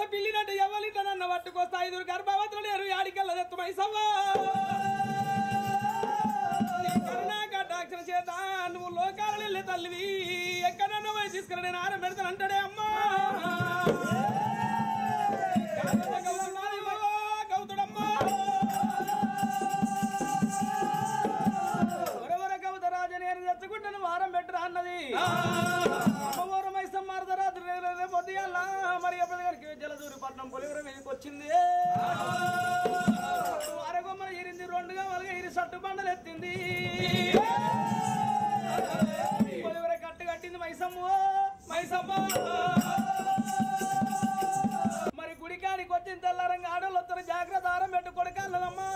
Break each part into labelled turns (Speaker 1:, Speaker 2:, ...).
Speaker 1: పిల్లినట్టు ఎవరిట నన్న పట్టుకొస్తా ఐదుగురు గర్భవతులు లేరు యాడికల్లా ఎత్తు మైసవ్వా నీ కరుణా కటాక్షణ చేత నువ్వు లోకాలు వెళ్ళే తల్లివి ఎక్కడన్నా పోయి తీసుకుని నేను ఆరం పెడతాను అంటాడే అమ్మా గౌతుడమ్మా ఒరవర కవిత రాజు నేను తెచ్చుకుంటాను వారం పెట్టరా అన్నది అమ్మవారు మైసం మారదరాత్రి పొద్దుగల మరి ఎప్పటి గారికి జలదూరి పట్నం పొలిగుర మీదకి వచ్చింది అరగొమ్మలు ఇరింది రెండుగా వాళ్ళగా ఇరి సట్టు బండలు ఎత్తింది పొలిగుర కట్టు కట్టింది మైసమ్మ మైసమ్మ మరి గుడికానికి వచ్చిన తెల్లారంగా ఆడోళ్ళు వస్తారు జాగ్రత్త ఆరం పెట్టు కొడకాలమ్మా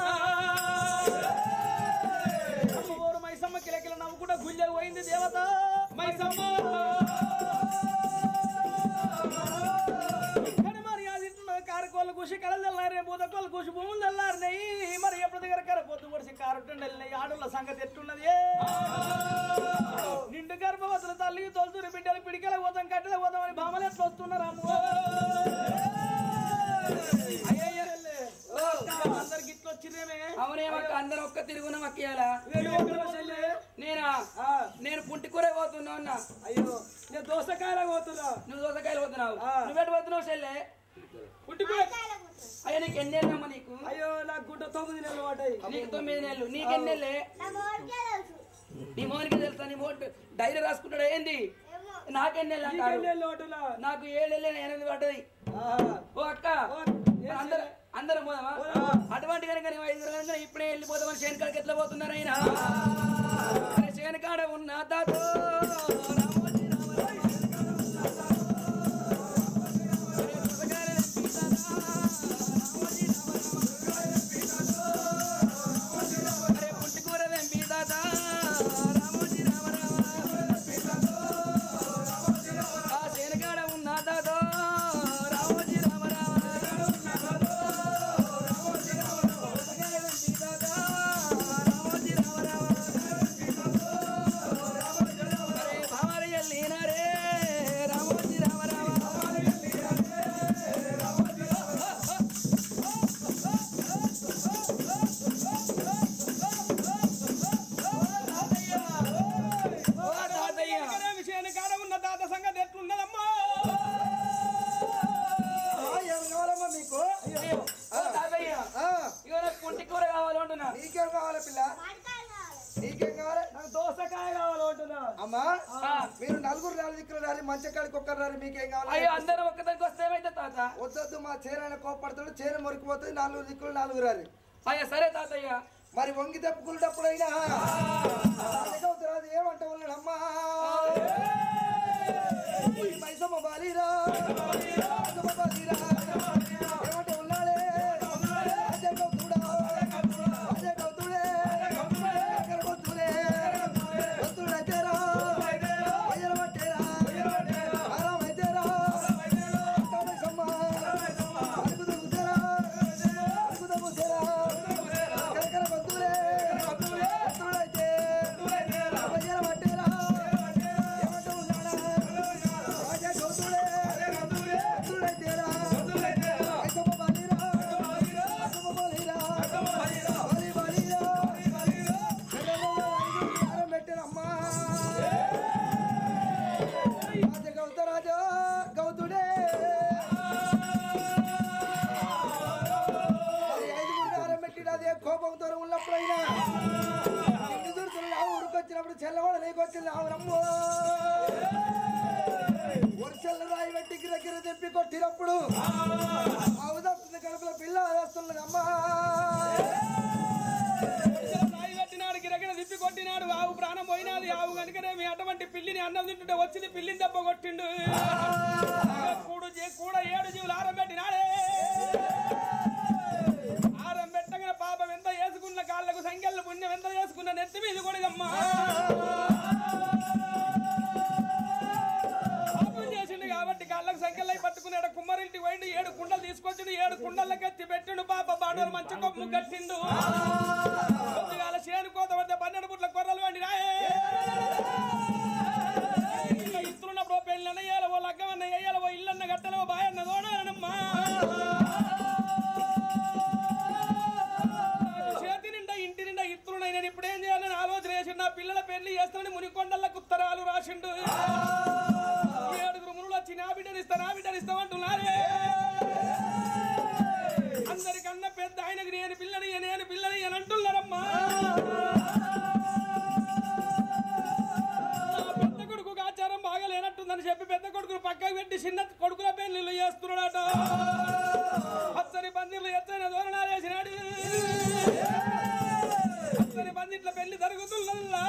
Speaker 1: అమ్మవారు మైసమ్మ కిలకిల నవ్వుకుంటా గుళ్ళకి పోయింది దేవత మైసమ్మ కానీ మరి అది ఇంట్లో కారకోళ్ళు కూసి కళలు తెల్లారే బూదకోళ్ళు కూసి భూములు తెల్లారినాయి మరి ఎప్పుడు దగ్గర కర పొద్దు పొడిసి కారుట్టుండి వెళ్ళినాయి ఆడోళ్ళ సంగతి ఎట్టున్నది నిండు గర్భవతుల తల్లికి తొలుతురు బిడ్డలు పిడికల పోతాం కట్టెల పోతాం అని భామలు ఎట్లా వస్తున్నారు అమ్మో అయ్యయ్య. అందరికి ఇట్లా వచ్చిందేమే
Speaker 2: అవునేమక్క అందరం ఒక్క తిరుగున మక్కియాలా
Speaker 1: వేడి ఒక్కరు చెల్లె.
Speaker 2: నేనా
Speaker 1: ఆ,
Speaker 2: నేను పుంటి కూర పోతున్నా అన్న
Speaker 1: అయ్యో నేను దోసకాయలా పోతున్నా
Speaker 2: నువ్వు దోసకాయలు పోతున్నావు
Speaker 1: ఆ.
Speaker 2: నువ్వెటు పోతున్నావు చెల్లె
Speaker 1: పుట్టిపోయి
Speaker 2: అయ్యా నీకు ఎన్నేళ్ళమ్మ నీకు
Speaker 1: అయ్యో నాకు గుడ్డ తొమ్మిది నెలలు పడ్డాయి
Speaker 2: నీకు తొమ్మిది నెలలు నీకు ఎన్నెళ్ళే నీ మోనికి తెలుసా నీ మోటు డైరీ రాసుకుంటాడు ఏంది నాకెన్నెళ్ళు
Speaker 1: నీకు
Speaker 2: అంటారు
Speaker 1: ఎన్ని నెలలు పడ్డలా?
Speaker 2: నాకు ఏళ్ళెళ్ళే ఎనిమిది పడ్డది
Speaker 1: ఆహా.
Speaker 2: ఓ అక్క
Speaker 1: ఓ, ఏం
Speaker 2: అందరం
Speaker 1: చెల్లె?
Speaker 2: అందరం పోదామా
Speaker 1: పోదామా?
Speaker 2: అటువంటి కనుక నువ్వు ఐదుగురు కనుక ఇప్పుడే వెళ్ళిపోదామని శేనకాడికి ఎట్లా పోతున్నారు ఆయన శేనకాడ ఉన్న తాతో రామోజీ రామ రామ. అరే పుస్తకాలే పీతాదా, రామోజీ రామ రామ. అరే పుట్టుకూరలేం పీతాదా, రామోజీ రామ రామ. ఆ శేనకాడ ఉన్న తాతో రామోజీ రామ రామ.
Speaker 1: ఎక్కడే విషయాన్ని కాడ ఉన్న తాత సంగతి ఎట్లున్నదమ్మా
Speaker 3: ఏం కావాలమ్మా మీకు
Speaker 2: కూర కావాలి అంటున్నా
Speaker 3: నీకేం కావాలి పిల్ల నీకేం కావాలి
Speaker 1: నాకు దోసకాయ కావాలంటున్నా
Speaker 3: అమ్మా
Speaker 2: ఆ.
Speaker 3: మీరు నలుగురు నాలుగు దిక్కులు రాలి మంచి కాడికి ఒక్కరు రాలి మీకేం కావాలి
Speaker 2: అయ్యో అందరం ఒక్కదానికి వస్తే ఏమైతే తాత
Speaker 3: వద్దొద్దు మా చీర కోపడతాడు చీర మురికిపోతుంది నాలుగు దిక్కులు నాలుగు రాలి
Speaker 2: అయ్యా సరే తాతయ్య
Speaker 3: మరి వంగి తప్పుకునేటప్పుడైనా రాదు ఏమంట ఉన్నాడు అమ్మా ఈ మైసమ్మ బాలీరా మైసమ్మ బాలీరా ఏమంట ఉన్నాడే అజయ్ గౌతుడా అజయ్ గౌతుడే ఎక్కడ గౌతుడే గౌతుడైతేరా అయ్యల పట్టేరా ఆరామైతేరా అంటా మైసమ్మ అడుగు దిగుతారా అడుగు దిగుతారా కరకర గొంతులే గొంతులైతే అయ్యల పట్టేరా ఏమంట ఉన్నాడా రాజా గౌతుడే గొంతులైతేరా మైసమ్మ బాలీరా మైసమ్మ బాలీరా బాలీ బాలీరా ఆరం పెట్టారమ్మా రాజ గౌత రాజా గౌతుడే మరి ఐదుగురిని ఆరం పెట్టిన అదే కోపంతో ఉన్నప్పుడైనా ఇంటి దుర్తులు నా ఊరికి వచ్చినప్పుడు చెల్లవాడ లేకొచ్చింది ఆవురమ్మో వర్షాలు రాయి పెట్టి గిరగిర తెప్పి కొట్టినప్పుడు అవుదస్తుంది కడుపులో పిల్ల వేస్తున్నది అమ్మా
Speaker 1: రాయి కట్టినాడు గిరగిర తిప్పి కొట్టినాడు ఆవు ప్రాణం పోయినాది ఆవు కనుకనే మీ అటువంటి పిల్లిని అన్నం తింటుంటే వచ్చింది పిల్లిని దెబ్బ కొట్టిండు కూడు చే- కూడ ఏడు జీవులు ఆరం పెట్టినాడే ఆరం పెట్టగానే పాపం ఎంత వేసుకున్న కాళ్ళకు సంఖ్యలు పుణ్యం ఎంత వేసుకున్న నెత్తి మీద కొడగమ్మా పాపం చేసిండు కాబట్టి కాళ్ళకు సంఖ్యలు అయి పట్టుకున్నాడు కుమ్మరింటి పోయిండు ఏడు కుండలు తీసుకొచ్చిండు ఏడు కుండలకి ఎత్తి పెట్టిండు పాప బాడోలు మంచి కొమ్ము కట్టిండు పొద్దుగాల చేను కోత పడితే పన్నెండు పుట్ల కొర్రలు వండి రాయే ఇస్తున్నప్పుడు పెళ్ళన్న ఏలవో లగ్గమన్న ఏయలవో ఇల్లన్న గట్టలవో బాయన్న తోడాలనమ్మా పిల్లల పెళ్లి చేస్తామని మునికొండలకు ఉత్తరాలు రాసిండు ఏడుగురు మునులు వచ్చి నా బిడ్డనిస్తా నా బిడ్డనిస్తామంటున్నారే అందరికన్నా పెద్ద ఆయనకి నేను పిల్లని నేను పిల్లని అని అంటున్నారమ్మా నా పెద్ద కొడుకు ఆచారం బాగాలేనట్టుందని చెప్పి పెద్ద కొడుకును పక్కకు పెట్టి చిన్న కొడుకుల పెళ్లిళ్ళు చేస్తున్నాడట పచ్చని పందిళ్ళు ఎత్తైన ధోరణాలు వేసినాడు పచ్చని పందిట్ల పెళ్లి జరుగుతుందల్లా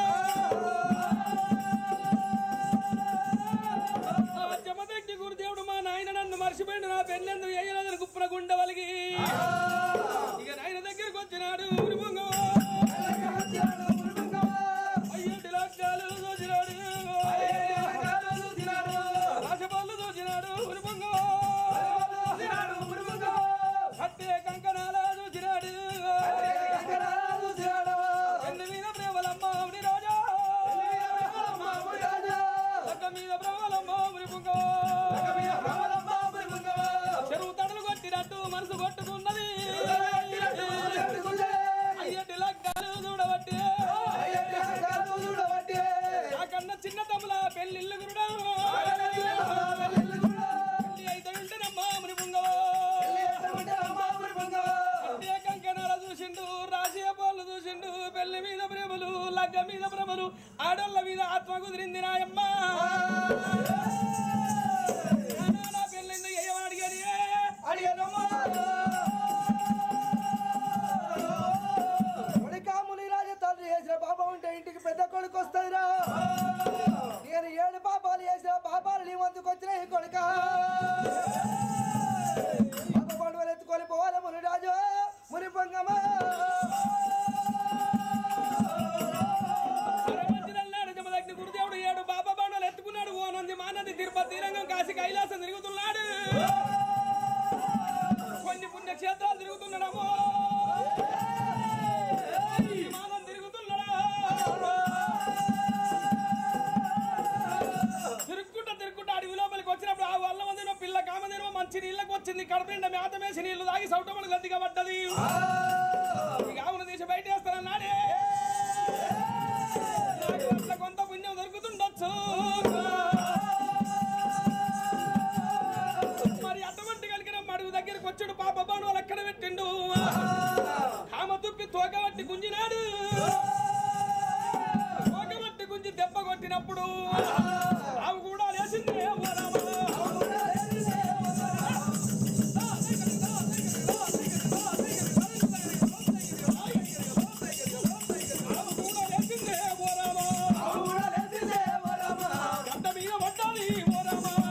Speaker 1: ఆ జమదగ్ని గురుదేవుడు మా నాయన నన్ను మర్చిపోయిండు నా పెళ్ళెందుకు వేయలేదని గుప్పున గుండె వలిగి ఇక నాయన దగ్గరికి వచ్చినాడు ఊరి పొంగ అయ్యేటి లగ్గాలు చూసినాడు రాజపాలు చూసినాడు ఊరి పొంగ కట్టే కంకణాల చూసినాడు పెళ్లి మీద ప్రేమలమ్మ ఊరి రాజా లగ్గ మీద ప్రేమలమ్మ ఊరి పొంగ చెరువు తడలు కొట్టినట్టు మనసు కొట్టుకున్నది అయ్యటి లగ్గాలు చూడబట్టి నాకన్నా చిన్న తమ్ముల పెళ్ళిళ్ళు గురుడా పెళ్ళి అయితే ఉంటేనమ్మా ముని పుంగవా అదే కంకణాల చూసిండు రాజీయ పోళ్ళు చూసిండు పెళ్లి మీద ప్రేమలు లగ్గ మీద భ్రమలు ఆడోళ్ళ మీద ఆత్మ కుదిరింది నాయమ్మ నా పెళ్ళింది ఏమడిగని
Speaker 3: మునికాముని రాజు తండ్రి చేసిన పాపం ఉంటే ఇంటికి పెద్ద కొడుకు వస్తుందిరా నేను ఏడు పాపాలు చేసిన పాపాలు నీ వంతుకు వచ్చిన ఈ కొడుక పాప పండుగలు ఎత్తుకొని పోవాలి ముని రాజు ముని పొంగమా
Speaker 1: సరవంతినల్లాడు జమదగ్ని గురుదేవుడు ఏడు బాబా బాణాలు ఎత్తుకున్నాడు ఓ నంది మానది తిరుపతి రంగం కాశీ కైలాసం తిరుగుతున్నాడు కొన్ని పుణ్యక్షేత్రాలు తిరుగుతున్నాడమ్మో విమానం తిరుగుతున్నాడా తిరుక్కుంటా తిరుక్కుంటా అడవి లోపలికి వచ్చినప్పుడు ఆ వల్ల మంది పిల్ల కామదేనో మంచి నీళ్ళకి వచ్చింది కడుపు నిండా మేత మేసి నీళ్లు తాగి సౌటములు గద్దిగా పడ్డది ఇక ఆవును తీసి బయట వేస్తానన్నాడే నాకు అట్లా కొంత పుణ్యం దొరుకుతుండొచ్చు మరి అటువంటి కలిగిన మడుగు దగ్గరికి వచ్చాడు పాప బాను వాళ్ళు ఎక్కడ పెట్టిండు కామ తుప్పి తోకబట్టి గుంజినాడు తోకబట్టి గుంజి దెబ్బ కొట్టినప్పుడు ఆవు కూడా లేచింది ఓ రామ. ఆవు కూడా లేచింది ఓ రామ. గడ్డ మీద పడ్డాది ఓ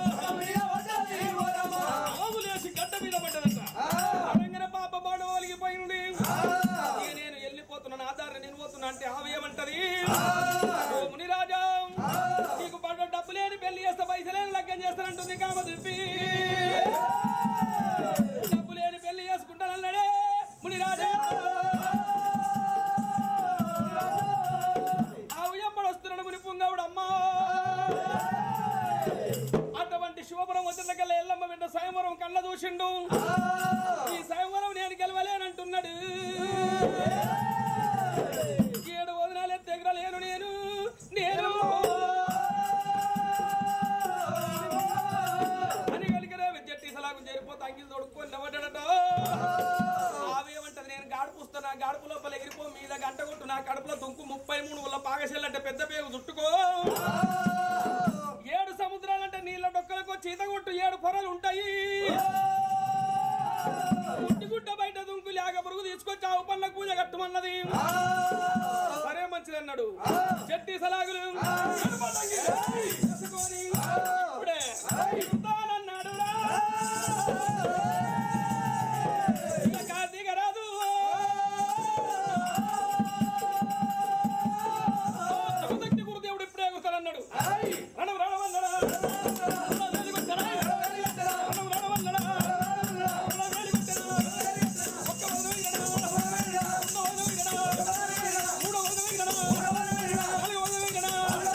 Speaker 1: రామ. ఆవు లేచి గడ్డ మీద పడ్డదంట అనగానే పాప బాడు ఒలిగిపోయింది ఇక నేను వెళ్ళిపోతున్నాను ఆధార నేను పోతున్నా అంటే ఆవు ఏమంటది ఓ మునిరాజా నీకు పడ్డ డబ్బు లేని పెళ్లి చేస్తే పైసలేని లగ్గం చేస్తానంటుంది కామ దుప్పి డబ్బు లేని పెళ్లి చేసుకుంటానన్నాడే మునిరాజా ఆవు ఎప్పుడు వస్తున్నాడు ముని పుంగవుడు అమ్మా అటువంటి శివపురం వదిలికెళ్ళ ఎల్లమ్మ వెంట స్వయంవరం కళ్ళ చూసిండు ఈ స్వయంవరం నేను గెలవలేనంటున్నాడు ఏడు వదనాలు ఎత్తెగరలేను నేను నేను అని కలిగిన జట్టి సలాగు చేరిపోతే అంగిలు తొడుక్కొని నిలబడ్డాడట ఆవేమంటది నేను గాడుపు వస్తున్నా గాడుపు లోపల ఎగిరిపో మీద గంట కొట్టు నా కడుపులో దుంకు ముప్పై మూడు వల్ల పాగశెల్లంటే పెద్ద పేగు చుట్టుకో ఏడు సముద్రాలంటే నీళ్ళ డొక్కలకు వచ్చి ఈత కొట్టు ఏడు పొరలు ఉంటాయి గుడ్డ బయట దుంకు లేక పురుగు తీసుకొచ్చి ఆవు పళ్ళ పూజ కట్టమన్నది సరే మంచిది అన్నాడు చెట్టి సలాగులు కనపడంగి వేసుకొని ఇప్పుడే ఇస్తానన్నాడు రా. ఇక కార్తీక రాదు జగదగ్ని గురుదేవుడు ఇప్పుడే ఎగురుతానన్నాడు రణం రణమన్నాడా రణం వెలుగొచ్చాడా? రణం రణమన్నాడా? రణం వెలుగొచ్చాడా? ఒక్క వదలు వేయగలడా? రెండో వదలు వేయగలడా? మూడో వదలు వేయగలడా? నాలుగో వదలు వేయగలడా?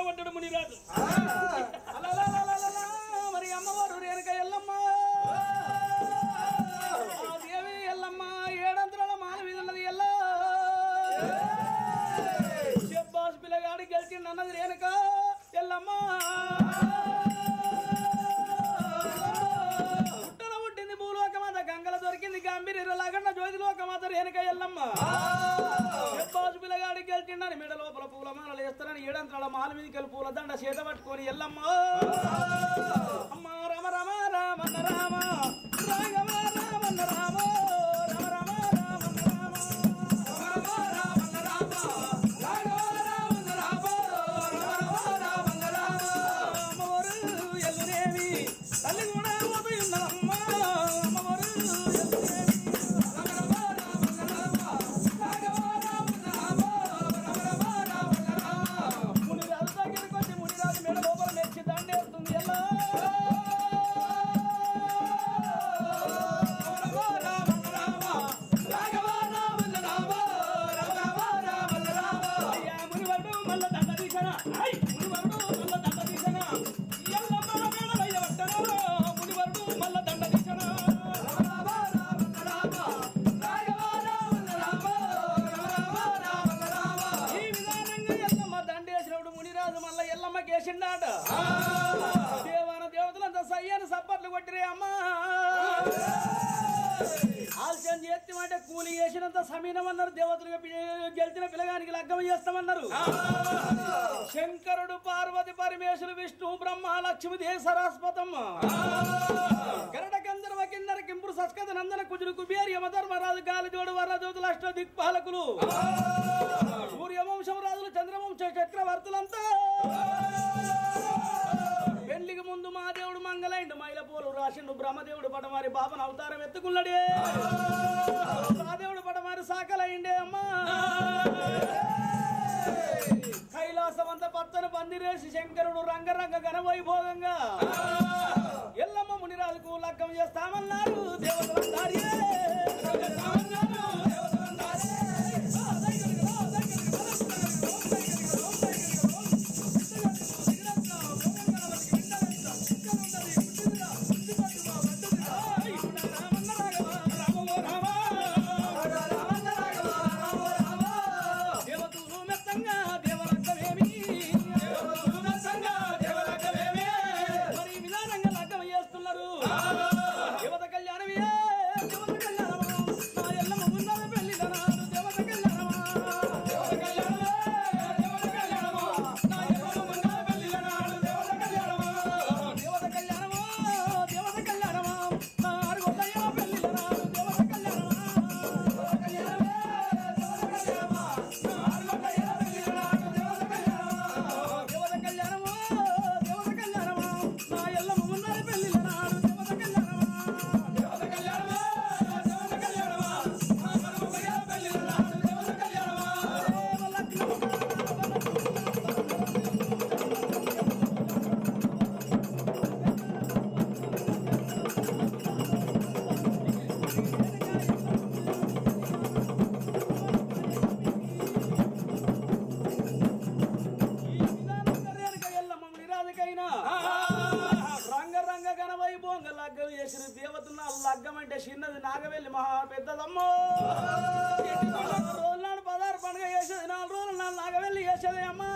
Speaker 1: పడ్డాడు మునిరాజు అలలలలలలా, మరి అమ్మవారు రేణుక ఎల్లమ్మ ఆ దేవి ఎల్లమ్మ ఏడంతరాల మాల మీద ఉన్నది ఎల్ల శబ్బాస్ పిల్లగాడి గెలిచిండు అన్నది రేణుక ఎల్లమ్మ పుట్టన పుట్టింది భూలోకమాత గంగల దొరికింది గంభీర లాగన్న జ్యోతి లోకమాత రేణుక ఎల్లమ్మ శబ్బాస్ పిల్లగాడి గెలిచిండని మెడ లోపల పూల మాలలు వేస్తారని ఏడంతరాల మాల మీదకి వెళ్ళి పూల దండ చేత పట్టుకొని ఎల్లమ్మ అమ్మ రమ రమ రామన్న రామ రాఘవ రామన్న రామ రమ రమ రామన్న రామ రమ రమ రామన్న రామ రాఘవ రామన్న రామ రమ రమ రామన్న రామ అమ్మవారు ఎల్లునేవి తల్లి కూడా ఉదయున్నదమ్మ అమ్మవారు ఎల్లునేవి రమ రమ రామన్న రామ రాఘవ రామన్న రామ రమ రమ రామన్న రామ మునిరాజు దగ్గరికి వచ్చి మునిరాజు మెడ లోపల మెచ్చి దండేస్తుంది ఎల్లా అయ్యా మునివరుడు మల్ల దండ తీసనా ఐ మునివరుడు మల్ల దండ తీసనా ఎల్లమ్మ మేడలయ్య వట్టనా మునివరుడు మల్ల దండ తీసనా ఈ విధానంగా ఎల్లమ్మ దండేసినప్పుడు మునిరాజు మల్ల ఎల్లమ్మ కేసిండాట దేవాన దేవతలంతా సయ్యని సప్పట్లు కొట్టిరే అమ్మా ఆలస్యం చేస్తామంటే కూలి చేసినంత సమీనమన్నారు దేవతలుగా పి- గెలిచిన పిల్లగానికి లగ్గం చేస్తామన్నారు శంకరుడు పార్వతి పరమేశ్వరు విష్ణు బ్రహ్మ లక్ష్మి దేవ సరస్వతమ్మ గరడ గంధర్వ కిన్నర కింపురు సస్కత నందన కుజుడు కుబేరి యమధర్మరాజు గాలి జోడు వరదూతులు అష్ట దిక్పాలకులు సూర్యవంశం రాజులు చంద్రవంశ చక్రవర్తులంతా పెళ్లికి ముందు మా దేవుడు మంగళైండు మైలపూలు రాసిండు బ్రహ్మదేవుడు పటమారి బాబను అవతారం ఎత్తుకున్నాడే మా దేవుడు పటమారి సాకలైండే అమ్మా కైలాసం అంతా పచ్చని పందిరేసి శంకరుడు రంగరంగ ఘనవైభోగంగా ఎల్లమ్మ మునిరాజుకు లగ్గం చేస్తామన్నారు దేవతలందారే దేవతలు మెత్తంగా దేవరక్కమేమి మరి ఈ విధానంగా లగ్గం చేస్తున్నారు దేవత కళ్యాణమే దేవత కళ్యాణమా నా ఎల్లమ్మ ఉన్నది పెళ్లి నాడు దేవత కళ్యాణమా దేవత కళ్యాణమే దేవత కళ్యాణమా నా ఎల్లమ్మ ఉన్నది పెళ్లి నాడు దేవత కళ్యాణమా దేవత కళ్యాణమా దేవత కళ్యాణమా నా అరుగుతయ్య పెళ్లి నాడు దేవత కళ్యాణమా దేవత కళ్యాణమే దేవత కళ్యాణమా నా అరుగుతయ్య పెళ్లి నాడు దేవత కళ్యాణమా దేవత కళ్యాణమా దేవత కళ్యాణమా నా ఎల్లమ్మ ఉన్నది పెళ్లి నాడు దేవత కళ్యాణమా దేవత కళ్యాణమా దేవత కళ్యాణమా నా అరుగుతయ్య పెళ్లి నాడు దేవత రంగ రంగ గణవై బొంగ లగ్గలు చేసిన దేవతన్న లగ్గం అంటే చిన్నది నాగవెల్లి మహా పెద్దదమ్మో రోజునాడు పదహారు పండుగ చేసేది నాలుగు రోజులు నాలుగు నాగవెల్లి చేసేది అమ్మా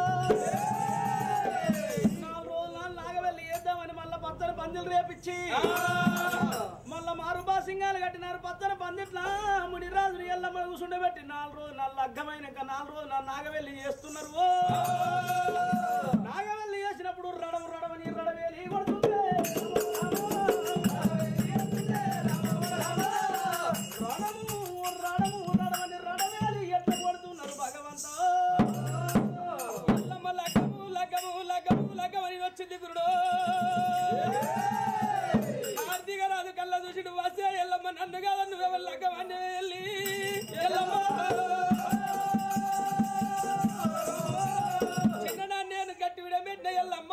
Speaker 1: నాలుగు రోజులు నాలుగు నాగవెల్లి చేద్దామని మళ్ళా పచ్చని పందిలు రేపిచ్చి మళ్ళా మారుబా సింగాలు కట్టినారు పచ్చని పందిట్లా మునిరాజుని ఎల్లమ్మ కూర్చుండబెట్టి నాలుగు రోజులు నాలుగు లగ్గమైనాక నాలుగు రోజులు నాలుగు నాగవెల్లి చేస్తున్నారు ఓ! నాగవెల్లి చేసినప్పుడు రడము రడమని రడవేలి కొడుతుంది రణము రణము రడమని రడవేలి ఎట్ల కొడుతున్నారు భగవంతా ఎల్లమ్మ లగ్గము లగ్గము లగ్గము లగ్గమని వచ్చింది గురుడు ఆర్థిక రాజు కళ్ళ చూసిడు వస్తే ఎల్లమ్మ నన్ను కాదు నువ్వెవరు లగ్గమని వెళ్ళి ఎల్లమ్మ చిన్ననా నేను గట్టి విడబెట్టిన ఎల్లమ్మ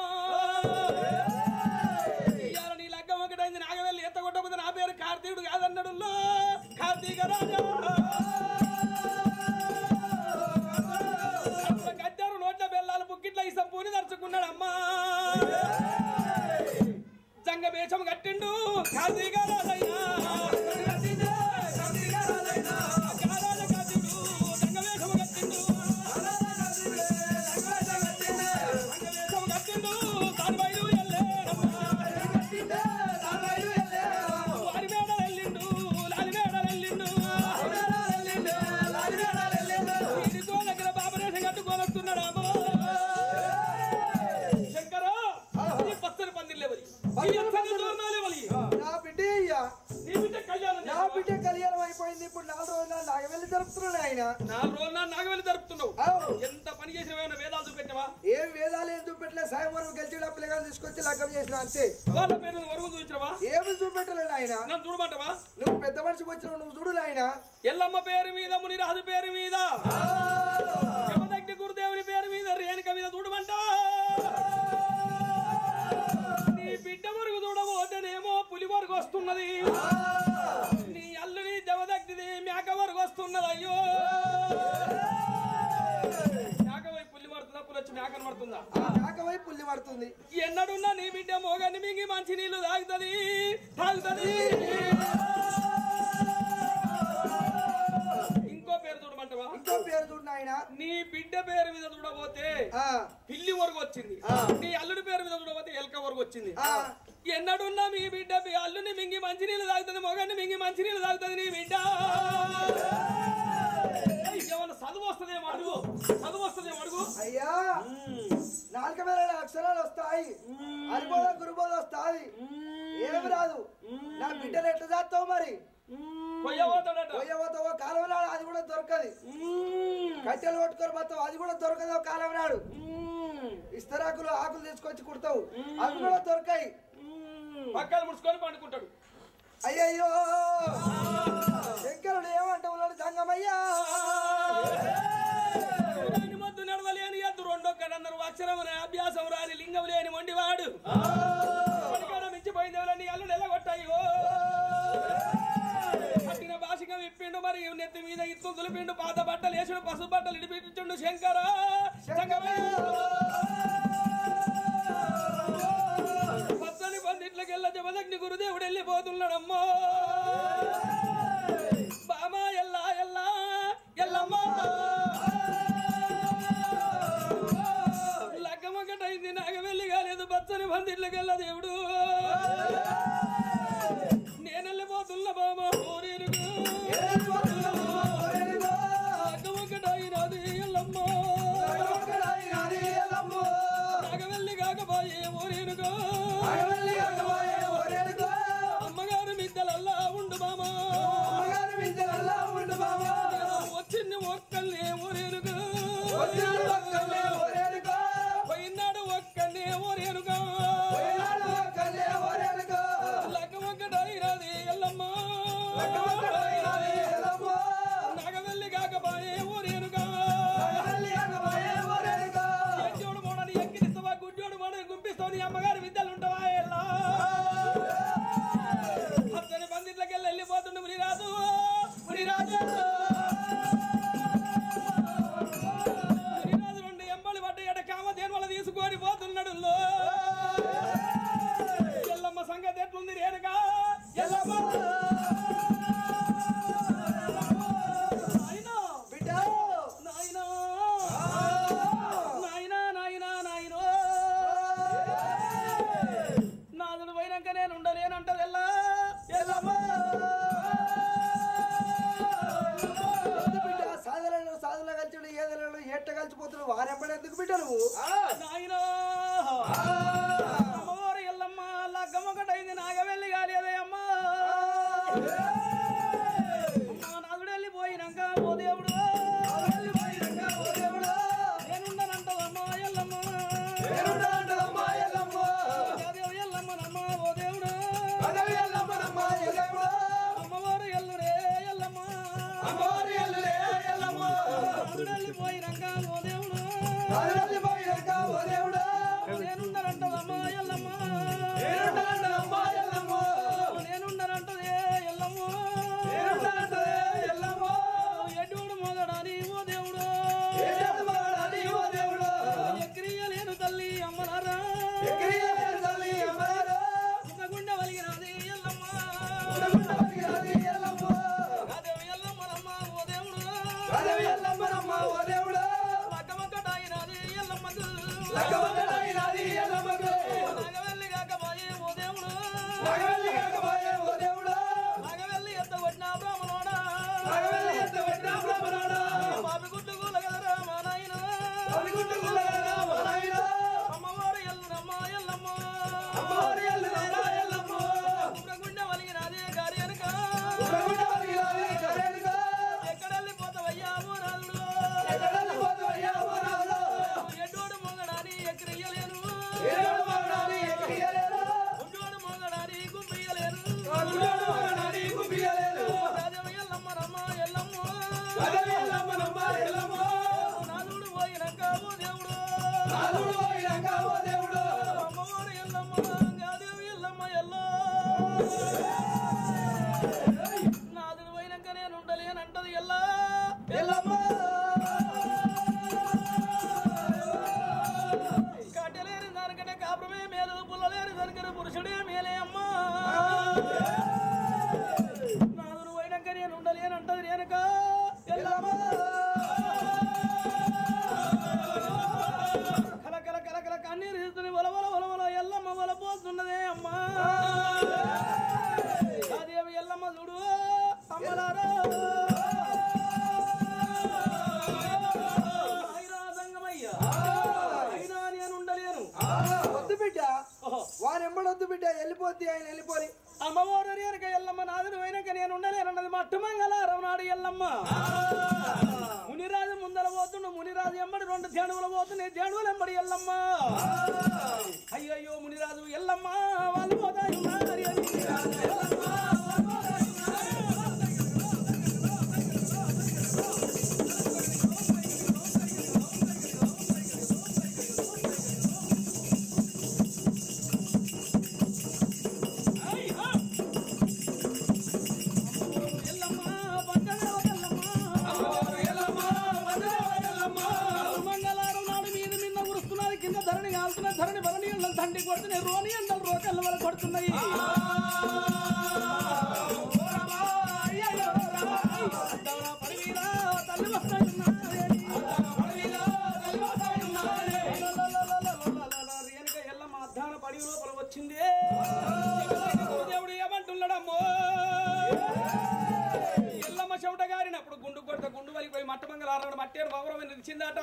Speaker 1: ఇవాళ నీ లగ్గం ఒకటైంది నాగవెల్లి ఎత్త కొట్టకపోతే నా పేరు కార్తీకుడు కాదన్నాడు కార్తీక రాజా అట్లా కట్టారు నోట్ల బెల్లాలు బుక్కిట్ల మీసం పూని దర్చుకున్నాడమ్మా జంగ వేషం కట్టిండు కార్తీక రాజయ్యా కారాజ కాజుడు జంగ వేషం కట్టిండు జంగ వేషం కట్టిండు దాని బయలు ఎల్లేరమ్మా వారి మేడ వెళ్ళిండు లాలి మేడ వెళ్ళిండు వీడితో దగ్గర బాబరేషం కట్టుకోనొస్తున్నాడు అమ్మో శంకర ఈ పచ్చని పందిళ్ళెవరి ఈ ఎత్తని దూరణాలెవరి
Speaker 3: నా బిడ్డ అయ్యా
Speaker 1: నీ బిడ్డ కళ్యాణం
Speaker 3: నా బిడ్డ కళ్యాణం అయిపోయింది ఇప్పుడు నాలుగు రోజులు నాకు వెళ్ళి జరుపుతున్నాడు ఆయన
Speaker 1: నాలుగు రోజులు నాగవెళ్ళి జరుపుతున్నావు
Speaker 3: అవు.
Speaker 1: ఎంత పని చేసినా ఏమైనా వేదాలు చూపెట్టావా
Speaker 3: ఏం వేదాలు ఏం చూపెట్టలే సాయంవరం గెలిచిన పిల్లగాలు తీసుకొచ్చి లగ్గం చేసిన అంతే
Speaker 1: వాళ్ళ పేరు వరువు చూపించవా
Speaker 3: ఏమి చూపెట్టలేదు ఆయన
Speaker 1: నన్ను చూడమంటావా
Speaker 3: నువ్వు పెద్ద మనిషికి వచ్చిన నువ్వు చూడు ఆయన
Speaker 1: ఎల్లమ్మ పేరు మీద మునిరాజు పేరు మీద యమదగ్ని గురుదేవుని పేరు మీద రేణుక మీద చూడమంట నీ బిడ్డ వరకు చూడబోతేనేమో పులి వరకు వస్తున్నది నీ అల్లుని దెవదగ్నిది మేక వరకు వస్తున్నది అయ్యో మేక పోయి పుల్లి పడుతుందా పులి వచ్చి మేకను పడుతుందా
Speaker 3: నాకవై పుల్లి పడుతుంది
Speaker 1: ఎన్నడున్నా నీ బిడ్డ మోగని మింగి మంచి నీళ్లు తాగుతుంది తాగుతుంది ఇంకో పేరు చూడమంటవా
Speaker 3: ఇంకో పేరు చూడు ఆయన
Speaker 1: నీ బిడ్డ పేరు మీద చూడబోతే పిల్లి వరకు వచ్చింది నీ అల్లుడి పేరు మీద చూడబోతే ఎలక వరకు వచ్చింది ఎన్నడున్నా మీ బిడ్డ మీ అల్లుని మింగి మంచి నీళ్ళు తాగుతుంది మొగన్ని మింగి మంచి నీళ్ళు తాగుతుంది నీ బిడ్డ ఏమన్నా చదువు వస్తుందేమో అడుగు చదువు వస్తుందేమో అడుగు
Speaker 3: అయ్యా నాలుక మీద అక్షరాలు వస్తాయి అరిబోధ గురుబోధ వస్తాయి ఏమి రాదు నా బిడ్డలు ఎట్లా చేస్తావు మరి
Speaker 1: కొయ్యబోతాడట
Speaker 3: పోయబోతావో కాలం నాడు అది కూడా దొరకదు కట్టెలు కొట్టుకొని పోతావు అది కూడా దొరకదు కాలం నాడు ఇస్తరాకులు ఆకులు తీసుకొచ్చి కుడతావు అవి కూడా దొరకాయి
Speaker 1: పక్కన ముడుచుకొని పండుకుంటాడు
Speaker 3: అయ్యయ్యో శంకరుడు ఏమంటా ఉన్నాడు జంగమయ్యా
Speaker 1: రాని మద్దు నడవలేని ఎద్దు రెండొక్కడన్నారు అక్షరం అభ్యాసం రాని లింగం లేని మొండివాడు పడికాడ మించిపోయింది ఎవరని అల్లుడు ఎల్లగొట్టాయో పట్టిన భాషికం ఇప్పిండు మరి నెత్తి మీద ఇత్తు దులిపిండు పాత బట్టలు వేసుడు పసుపు బట్టలు ఇడిపించుండు శంకర పచ్చని పందిట్లకెళ్ళ జమదగ్ని గురుదేవుడు వెళ్ళిపోతున్నాడమ్మా బామా ఎల్లా ఎల్లా ఎల్లమ్మా లగ్గమొకటైంది నాకు వెళ్ళి కాలేదు పచ్చని పందిట్లకెళ్ళ దేవుడు నేను వెళ్ళిపోతున్నా బామా ఊరిరుగు లగ్గమొకటైనది ఎల్లమ్మా నాగవెల్లి కాకపోయే ఊరిరుగు అమ్మగారు మిద్దలల్లా ఉండు బామా వచ్చింది ఒక్కల్ని ఊరేనుగా పోయినాడు ఒక్కల్ని ఊరేనుగా తల్లి అమ్మలారా
Speaker 3: ఎగిరియలేని తల్లి అమరారా
Speaker 1: గుండె వలిగినది ఎల్లమ్మ
Speaker 3: ఉండగొట్టగలిగినది ఎల్లమ్మ
Speaker 1: అదేవి ఎల్లమ్మనమ్మ ఓ దేవుడు
Speaker 3: పదవి ఎల్లమ్మనమ్మ ఓ దేవుడా
Speaker 1: లగ్గమొక్కటాయినది ఎల్లమ్మకు
Speaker 3: లగ్గవదలైనది ఎల్లమ్మకు
Speaker 1: నాగవెల్లి కాకపాయే ఓ దేవుడు
Speaker 3: మగవెల్లి కాకపాయే ఓ దేవుడా
Speaker 1: నాగవెల్లి ఎత్తగొట్టిన బ్రాహ్మణోడా
Speaker 3: మగవెల్లి ఎంత పెట్టినా బ్రహ్మణోడా
Speaker 1: పాపి గుడ్డు కూలగలరా మా నాయన
Speaker 3: అవిగుంటుకులరా మా నాయనా
Speaker 1: అమ్మవారు ఎల్లురమ్మ ఎల్లమ్మ
Speaker 3: అమ్మవారి ఎల్లురమ్మ ఎల్లమ్మ
Speaker 1: గుండె వలిగినది గారి వెనక
Speaker 3: ఉండగొట్టగలిగినది కరెంటుగా
Speaker 1: ఎక్కడెళ్ళిపోతావయ్యా ఊరాళ్ళు
Speaker 3: ఎక్కడెళ్ళి పోతావయ్యా ఓ రాజులా?
Speaker 1: ఎడ్డోడు మొగడాని ఎక్కడియ్యలేను
Speaker 3: ఏడు మగనాడి ఎగిరియలేరు
Speaker 1: గుడ్డోడు మొగడాని గుమ్మియ్యలేను
Speaker 3: గుడ్డోడు మగనాడి గుబియలేరు
Speaker 1: రాజవ ఎల్లమ్మ రమ్మ ఎల్లమ్మ
Speaker 3: పదవి ఎల్లమ్మనమ్మ ఎల్లమ్మ
Speaker 1: నాదుడు పోయినాక ఓ దేవుడు
Speaker 3: నాలుగు పోయినాక ఓ దేవుడు
Speaker 1: అమ్మవారు ఎల్లమ్మ గాదేవి ఎల్లమ్మ ఎల్లో నాదుడు పోయినాక నేను ఉండలేనంటది ఎల్లా
Speaker 3: ఎల్లమ్మ
Speaker 1: కట్టలేని దానికంటే కాపురమే మేలు పుల్లలేని దానికంటే పురుషుడే మేలే అమ్మా నాదుడు పోయినాక నేను ఉండలేనంటది నేనక
Speaker 3: ఎల్లమ్మ
Speaker 1: కల కల కల కల కన్నీరు తీస్తుంది వల వల వల వల ఎల్లమ్మ వల పోతున్నదే అమ్మా అదేవి ఎల్లమ్మ చూడు అమ్మలారా అయినా సంగమయ్య అయినా నేను ఉండలేను
Speaker 3: వద్దు బిడ్డ
Speaker 1: ఓహో
Speaker 3: వారు ఎంబడొద్దు బిడ్డ వెళ్ళిపోద్ది ఆయన వెళ్ళిపోని
Speaker 1: అమ్మవారు రేనక ఎల్లమ్మ నాదుడు పోయినాక నేను ఉండలేనన్నది మట్టు మంగళారం నాడు ఎల్లమ్మ మునిరాజు ముందర పోతుండు మునిరాజు ఎంబడి రెండు ధ్యానువులు పోతున్నాయి ధ్యానువులు ఎంబడి ఎల్లమ్మ అయ్యయ్యో మునిరాజు ఎల్లమ్మ వాళ్ళు పోతాయి ఉన్నారు అని. ఐ, ఆ. ఎల్లమ్మ బంగారు ఎల్లమ్మ మంగళవారం నాడు మీద నిన్న ఉరుస్తున్నారు కింద ధరణి కాలుతున్నాయి ధరణి భరణి ఎండలు తండ్రి కొడుతున్నాయి రోని ఎండలు రోకళ్ళ వల్ల కొడుతున్నాయి అద్దాల పడివీరా, తల్లి వస్తాయున్నది. రేణుక ఎల్లమ్మ అద్దాల పడి లోపల వచ్చింది దేవుడు ఏమంటున్నాడమ్మో ఎల్లమ్మ చెమట గారినప్పుడు గుండు కొడత గుండు వలిపోయి మట్ట మంగళారాడు మట్టేడు మౌరం నిలిచిందట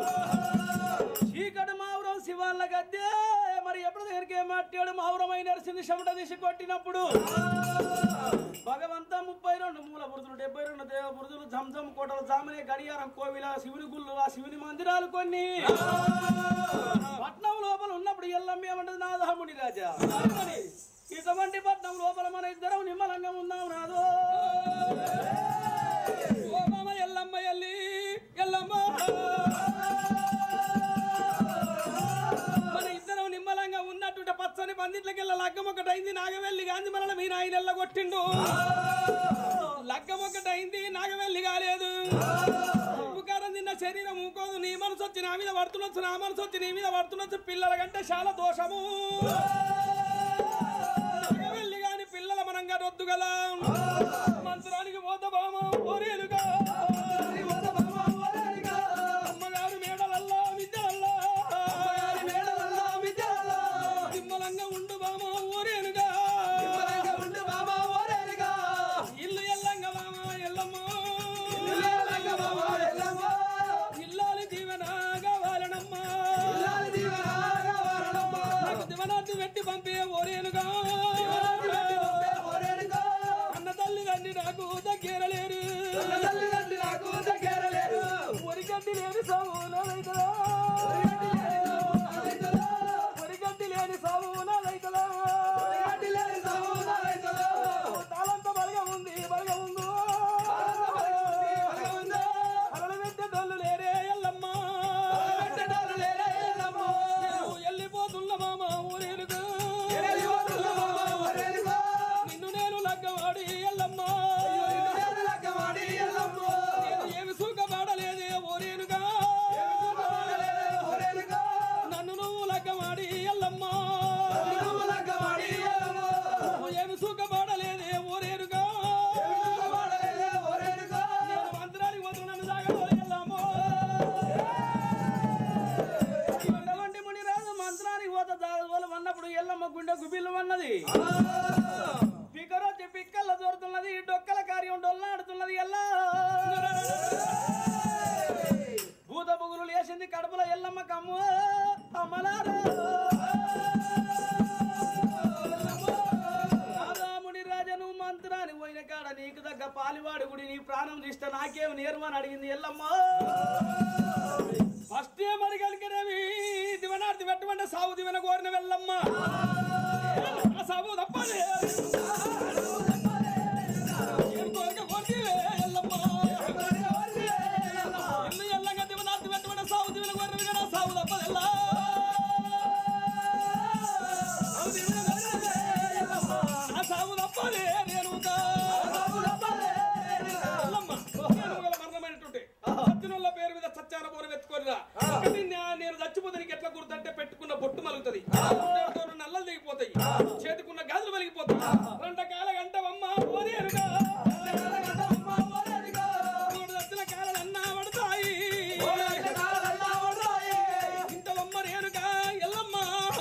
Speaker 1: చీకటి మావురం శివాళ్ళ గద్దె మరి ఎప్పుడు దగ్గరికి మట్టాడు మావురమై నడిచింది చెమట తీసి కొట్టినప్పుడు భగవంత ముప్పై రెండు మూల బురుదులు డెబ్బై రెండు దేవ బురుదులు జంజం కోటలు జామనే గడియారం కోవిల శివుని గుళ్ళు ఆ శివుని మందిరాలు కొన్ని పట్నం లోపల ఉన్నప్పుడు ఎల్లమ్మ ఏమంటది నాదముని రాజా ఇటువంటి పట్నం లోపల మన ఇద్దరం నిమ్మలంగా ఉన్నాం నాదో ఓ మామ ఎల్లమ్మ ఎల్లి ఎల్లమ్మ మన ఇద్దరం నిమ్మలంగా ఉన్నట్టు పచ్చని పందిట్లకెళ్ళ లగ్గం ఒకటైంది నాగవెల్లి గాంధీ మనల మీ నాయన ఎల్లగొట్టిండు లగ్గం ఒకటైంది నాగవెల్లి కాలేదు ఉపకారం తిన్న శరీరం ఊకోదు నీ మనసు వచ్చి నా మీద పడుతుండొచ్చు నా మనసు వచ్చి నీ మీద పడుతుండొచ్చు పిల్లల కంటే చాలా దోషము నాగవెల్లి గాని పిల్లల మనం గడొద్దు కదా మంత్రానికి పోత బామ ఓరేలుగా అమ్మగారు మేడలల్లా విద్యలల్లా నిమ్మలంగా ఉండు బామ ఓరేలుగా ఇల్లు ఎల్లంగ బామ ఎల్లమ్మ ఇల్లాలి జీవన కావాలనమ్మా నాకు దివనాథు పెట్టి పంపే ఓరేలుగా అన్న తల్లి తండ్రి నాకు దగ్గరలేరు
Speaker 2: అన్నప్పుడు ఎల్లమ్మ గుండె గుబిల్లు అన్నది పికరొచ్చి పిక్కల్లో దొరుకుతున్నది డొక్కల కార్యం డొల్లాడుతున్నది ఎల్లా భూత బుగులు లేచింది కడుపులో ఎల్లమ్మ కమ్ము అమ్మలారా రాధాముని రాజను మంత్రాన్ని పోయిన కాడ నీకు దగ్గ పాలివాడు గుడి నీ ప్రాణం తీస్తే నాకేం నేర్మని అడిగింది ఎల్లమ్మ
Speaker 1: ఫస్ట్ మరి కలిగినవి దివనార్తి పెట్టమంటే సాగు దివన కోరిన వెళ్ళమ్మ ఆ సాగు తప్పది ఏం కోరిక కోరితివే ఎల్లమ్మ. ఎల్లు ఎల్లంగా దివనార్తి పెట్టమంటే సాగు దివన కోరినవి కదా సాగు తప్పది ఎల్లా. ఆ సాగు తప్పది రేణుకా. ఎల్లమ్మ, రేణుకల మరణమైనటువంటి సత్యనుల పేరు మీద సత్యాన బోరం ఎత్తుకోరిరా ఒకటి నా- నేను చచ్చిపోతే నీకు ఎట్లా గుర్తంటే పెట్టుకున్న బొట్టు మలుగుతుంది తోడు నల్లలు దిగిపోతాయి చేతికున్న గాజులు వెలిగిపోతాయి రెండు కాల గంటవమ్మ ఓరేరుగా మూడు దచ్చిన కాలలన్నా పడతాయి ఇంతవమ్మ రేణుగా ఎల్లమ్మ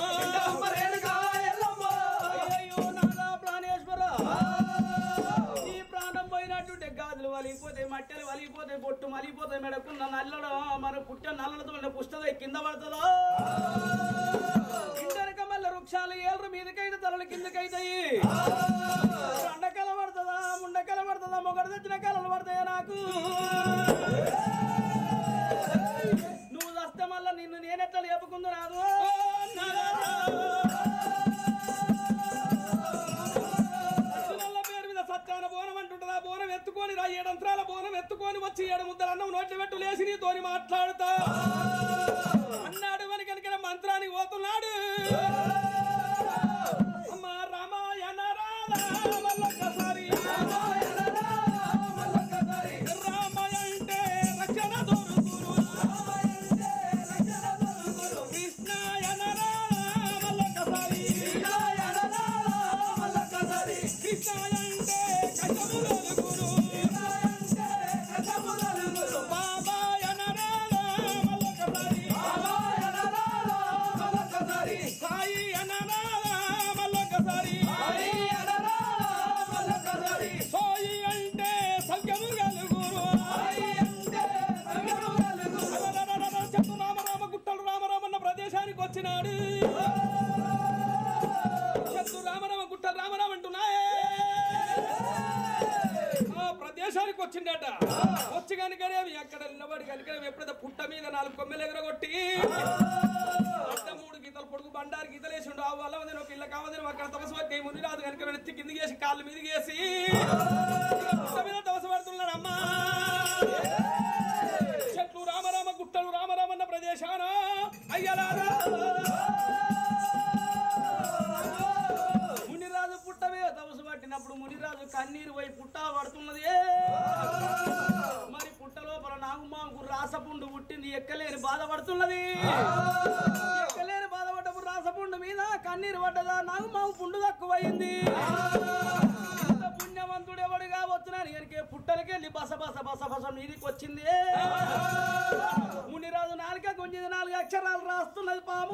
Speaker 2: అయ్యయ్యో నాదా ప్రాణేశ్వర నీ ప్రాణం పోయినట్టుంటే గాజులు వలిగిపోతాయి మట్టెలు వలిగిపోతాయి బొట్టు మలిగిపోతాయి మెడకున్న నల్లడం మన పుట్ట నల్లలతో ఉండే పుస్తకం కింద పడుతుందా ఇంటనక మళ్ళీ వృక్షాలు ఏళ్ళ మీదకైతే తలలు కిందకైతాయి అండకల పడుతుందా ముండకల పడుతుందా మొగడు తెచ్చిన కలలు పడతాయా నాకు నువ్వు వస్తే మళ్ళీ నిన్ను నేనెట్లా లేపుకుందు రాదు
Speaker 1: సత్యనుల పేరు మీద సత్యాన బోనం అంటుంటది ఆ బోనం ఎత్తుకొని రా ఏడంత్రాల బోనం ఎత్తుకొని వచ్చి ఏడు ముద్దలు అన్నం నోట్లు పెట్టు లేచి నీతోని మాట్లాడుతా అన్నాడు వెనకనికన మంత్రానికి పోతున్నాడు అమ్మ రామాయణ రాధా మల్లొక్కసారి రామాయ అంటే రక్షణ దొరుకును కృష్ణాయన రాధా మల్లొక్కసారి కృష్ణాయ అంటే కష్టము దొరుకును బాబాయన రాధా మల్లొక్కసారి సాయి అనరాధా మల్లొక్కసారి సోయి అంటే సంఖ్యము కలుగురు అరరరరర చెట్టు రామరామ గుట్టలు రామరామన్న ప్రదేశానికి వచ్చినాడు చెట్టు రామరామ గుట్టలు రామరామ అంటున్నాయే ఆ ప్రదేశానికి వచ్చిండట వచ్చి కనుకనే ఎక్కడ నిలబడి కనుకనే ఎప్పుడైతే పుట్ట మీద నాలుగు కొమ్మెలు ఎగరగొట్టి అట్ట మూడు గీతలు పొడుగు బండారు గీతలు వేసిండు ఆ వల్ల ఒక పిల్ల కావదని అక్కడ తమసపట్టి ముని రాదు కనుక వెనక్కి కిందికి వేసి కాళ్ళు మీదకి వేసి పుట్ట మీద తమసపడుతున్నాడు అమ్మా చెట్లు రామరామ గుట్టలు రామరామన్న ప్రదేశాన అయ్యలారా
Speaker 2: మునిరాజు పుట్ట మీద తమసు పట్టినప్పుడు మునిరాజు కన్నీరు పోయి పుట్ట పడుతున్నది మరి పుట్ట లోపల నాగుమాకు రాసపుండు పుట్టింది ఎక్కలేని బాధపడుతున్నది ఎక్కలేని బాధపడ్డప్పుడు రాసపుండు మీద కన్నీరు పడ్డదా నాగుమాకు పుండు తక్కువయింది ఇంత పుణ్యవంతుడు ఎవడుగా వచ్చినాను ఎరికే పుట్టలకెళ్ళి బస బస బస బస మీదికి వచ్చింది మునిరాజు నాలుక గుంజిది నాలుగు అక్షరాలు రాస్తున్నది పాము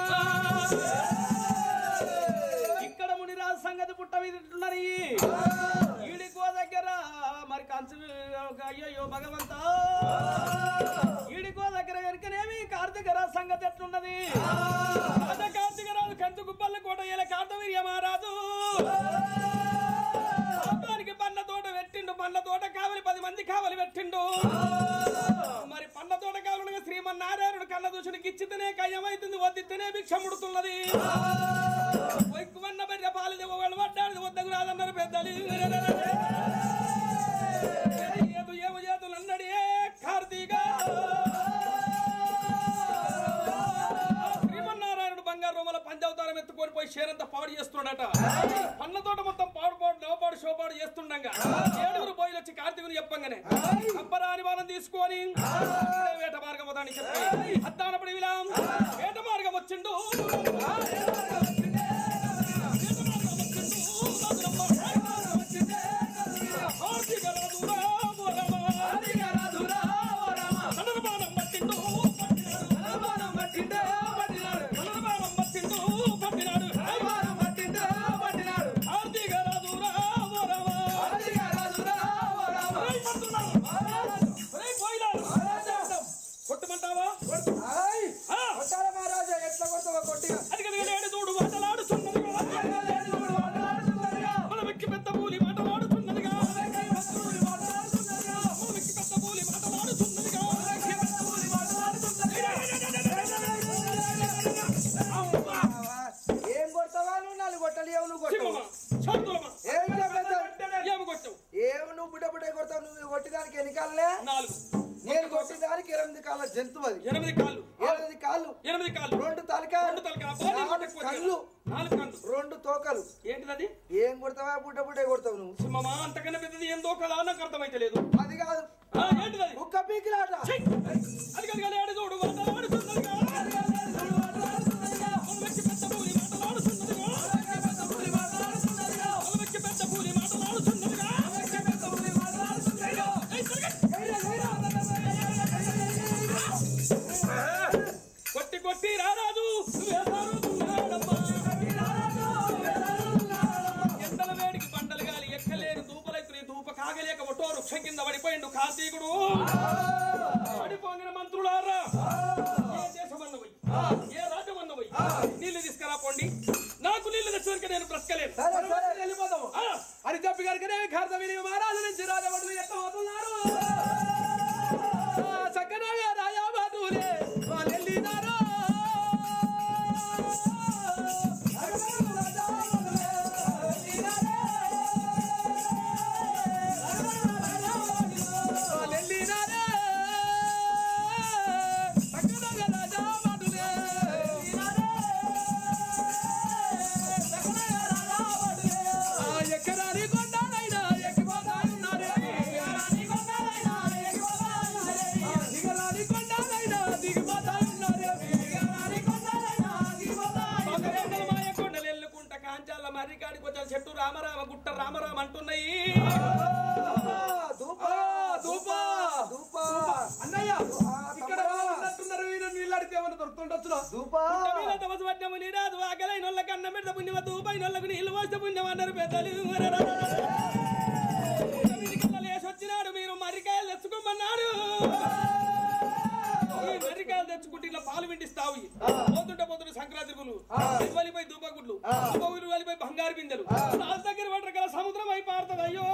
Speaker 2: ఇక్కడ మునిరాజు సంగతి పుట్ట మీద ఉంటున్నారు ఈడికో దగ్గర మరి కంచు అయ్యయ్యో భగవంత ఈడికో దగ్గర వెనుకనేమి కార్తీక రాజు సంగతి ఎట్లున్నది
Speaker 1: రాజా కార్తీకరాజు కంచు గుబ్బల్ల కోట ఏల కార్తవీర్య మహారాజు పాపానికి పండ్ల తోట పెట్టిండు పండ్ల తోట కావలి పది మంది కావలి పెట్టిండు మరి పండ్ల తోట కావలి శ్రీమన్నారాయణుడు కళ్ళ దూషణకి ఇచ్చితేనే కయ్యమైతుంది వద్దితేనే భిక్ష ముడుతున్నది ఎక్కువన్న బర్రె పాలు వాళ్ళు పడ్డాడు వద్దకు రాదన్నారు పెద్దలు ఏదు ఏమో చేతులు అన్నడి కార్తీక శ్రీమన్నారాయణుడు బంగారు రూమల పంచవతారం ఎత్తుకొని పోయి షేరంతా పాడు చేస్తున్నాడట పన్న తోట మొత్తం పాడు పాడు నవపాడు షోపాడు చేస్తుండగా ఏడుగురు బోయిలు వచ్చి కార్తీకుని చెప్పంగానే అప్పరాని వాళ్ళని తీసుకొని ఇక్కడే వేట మార్గం వదాని చెప్పి అద్దానప్పుడు విలాం వేట మార్గం వచ్చిండు వేట మార్గం వచ్చిండు. కార్తీక రాజు రామ రామ. కనుగబాణం పట్టిండు పట్టినాడు. కనుగబాణం పట్టిండు పట్టినాడు.
Speaker 3: తలక
Speaker 1: రెండు తలకా అబ్బో, నీ మాట ఎక్కువ
Speaker 3: కళ్ళు
Speaker 1: నాలుగు కళ్ళు
Speaker 3: రెండు తోకలు
Speaker 1: ఏంటిది
Speaker 3: ఏం కొడతావా బుడ్డ బుడ్డే కొడతావు నువ్వు
Speaker 1: సింహమా అంతకన్నా పెద్దది ఏందో కదా నాకు అర్థమైతే లేదు
Speaker 3: అది కాదు
Speaker 1: ఆ, ఏంటిది అది?
Speaker 3: కుక్క పీకిలాట
Speaker 1: ఛీ! అది కాదు కానీ ఆడు చూడు మాటలాడుతున్నదిగా. మొలవెక్కి పెద్ద పూలి మాటలాడుతున్నదిగా. మొలవెక్కి పెద్ద పూలి మాటలాడుతున్నదిగా. ఏయ్, తిరగండి. కొట్టి కొట్టి రారాజు వేసారు దున్నాడమ్మా. ఎండల వేడికి పంటలు గాలి ఎక్కలేని దూపలైతే దూప కాగలేక ఒటో వృక్షం కింద పడిపోయిండు కార్తీకుడు పడిపోగిన మంత్రులారా ఏ దేశమన్నవై ఏ రాజ్యమన్నవై నీళ్లు తీసుకురా పోండి నాకు నీళ్లు తెచ్చడానికి నేను బ్రతకలేను
Speaker 3: సరే సరే
Speaker 2: వెళ్ళిపోదాము
Speaker 1: ఆ,
Speaker 2: అని చెప్పి కనుకనే ఖార్దవిని మహారాజు నుంచి రాజభటులు ఎట్లా పోతున్నారు ఆ, చక్కనగా రాజభటులే వాళ్ళు వెళ్ళినారు వాళ్ళు వెళ్ళినారే. చక్కనగా రాజభటులే ఆ, ఎక్కరాని కొండలైనా ఎక్కిపోతాయున్నారే. దిగరాని కొండలైనా దిగిపోతాయున్నారే.
Speaker 1: పగలెండల మాయ కొండలు ఎల్లుకుంట కాంచాల మర్రికాడికి వచ్చాను చెట్టు రామరామ గుట్ట రామరామ అంటున్నాయి
Speaker 3: దూప
Speaker 2: ఆ, దూపా.
Speaker 3: దూప
Speaker 2: అన్నయ్య
Speaker 3: ఆ,
Speaker 2: ఇక్కడ
Speaker 3: తమ్ముడా.
Speaker 2: ఉన్నట్టున్నారు వీళ్ళు నీళ్ళడితే ఏమన్నా దొరుకుతుండొచ్చునా
Speaker 3: దూప
Speaker 1: గుట్ట మీద తపసు పట్టినము నీరాదు ఆకలైన వాళ్ళకి అన్నం పెడితే పుణ్యమ దూపైన వాళ్ళకి నీళ్ళు పోస్తే పుణ్యం అన్నారు పెద్దలు గుట్ట మీదికి వెళ్ళ లేచి వచ్చినాడు మీరు మర్రికాయలు తెచ్చుకోమన్నాడు ఈ మర్రికాయలు తెచ్చుకుంటే ఇలా పాలు విండిస్తావు పోతుంటే పోతుంటే సంక్రాంతి గుళ్ళు వెళ్ళిపోయి దూపగుడ్లు దూపగుడ్లు వెళ్ళిపోయి బంగారు బిందెలు రాజు దగ్గర పడ్డ కదా సముద్రం అయి పారుతుంది అయ్యో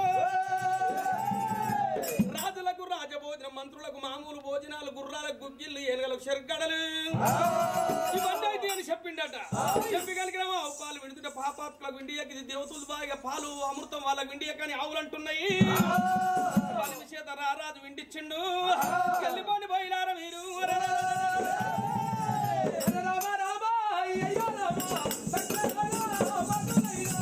Speaker 1: రాజులకు రాజభోజనం మంత్రులకు మామూలు భోజనాలు గుర్రాలకు గుగ్గిళ్ళు ఏనుగలకు చెరుగడలు ఇవన్నీ అయితే అని చెప్పిండట చెప్పి కలిగిన పాలు విడుతుంటే పాపాత్మలకు ఇండియాకి ఇది దేవతలు బాగా పాలు అమృతం వాళ్ళకి ఇండియా కానీ ఆవులు అంటున్నాయి వాళ్ళ విషేత రారాజు విండిచ్చిండు వెళ్ళిపోండి పోయినారా మీరు
Speaker 2: రామ రామ అయ్యయ్యో రామ సక్కనగా రామకులైనా.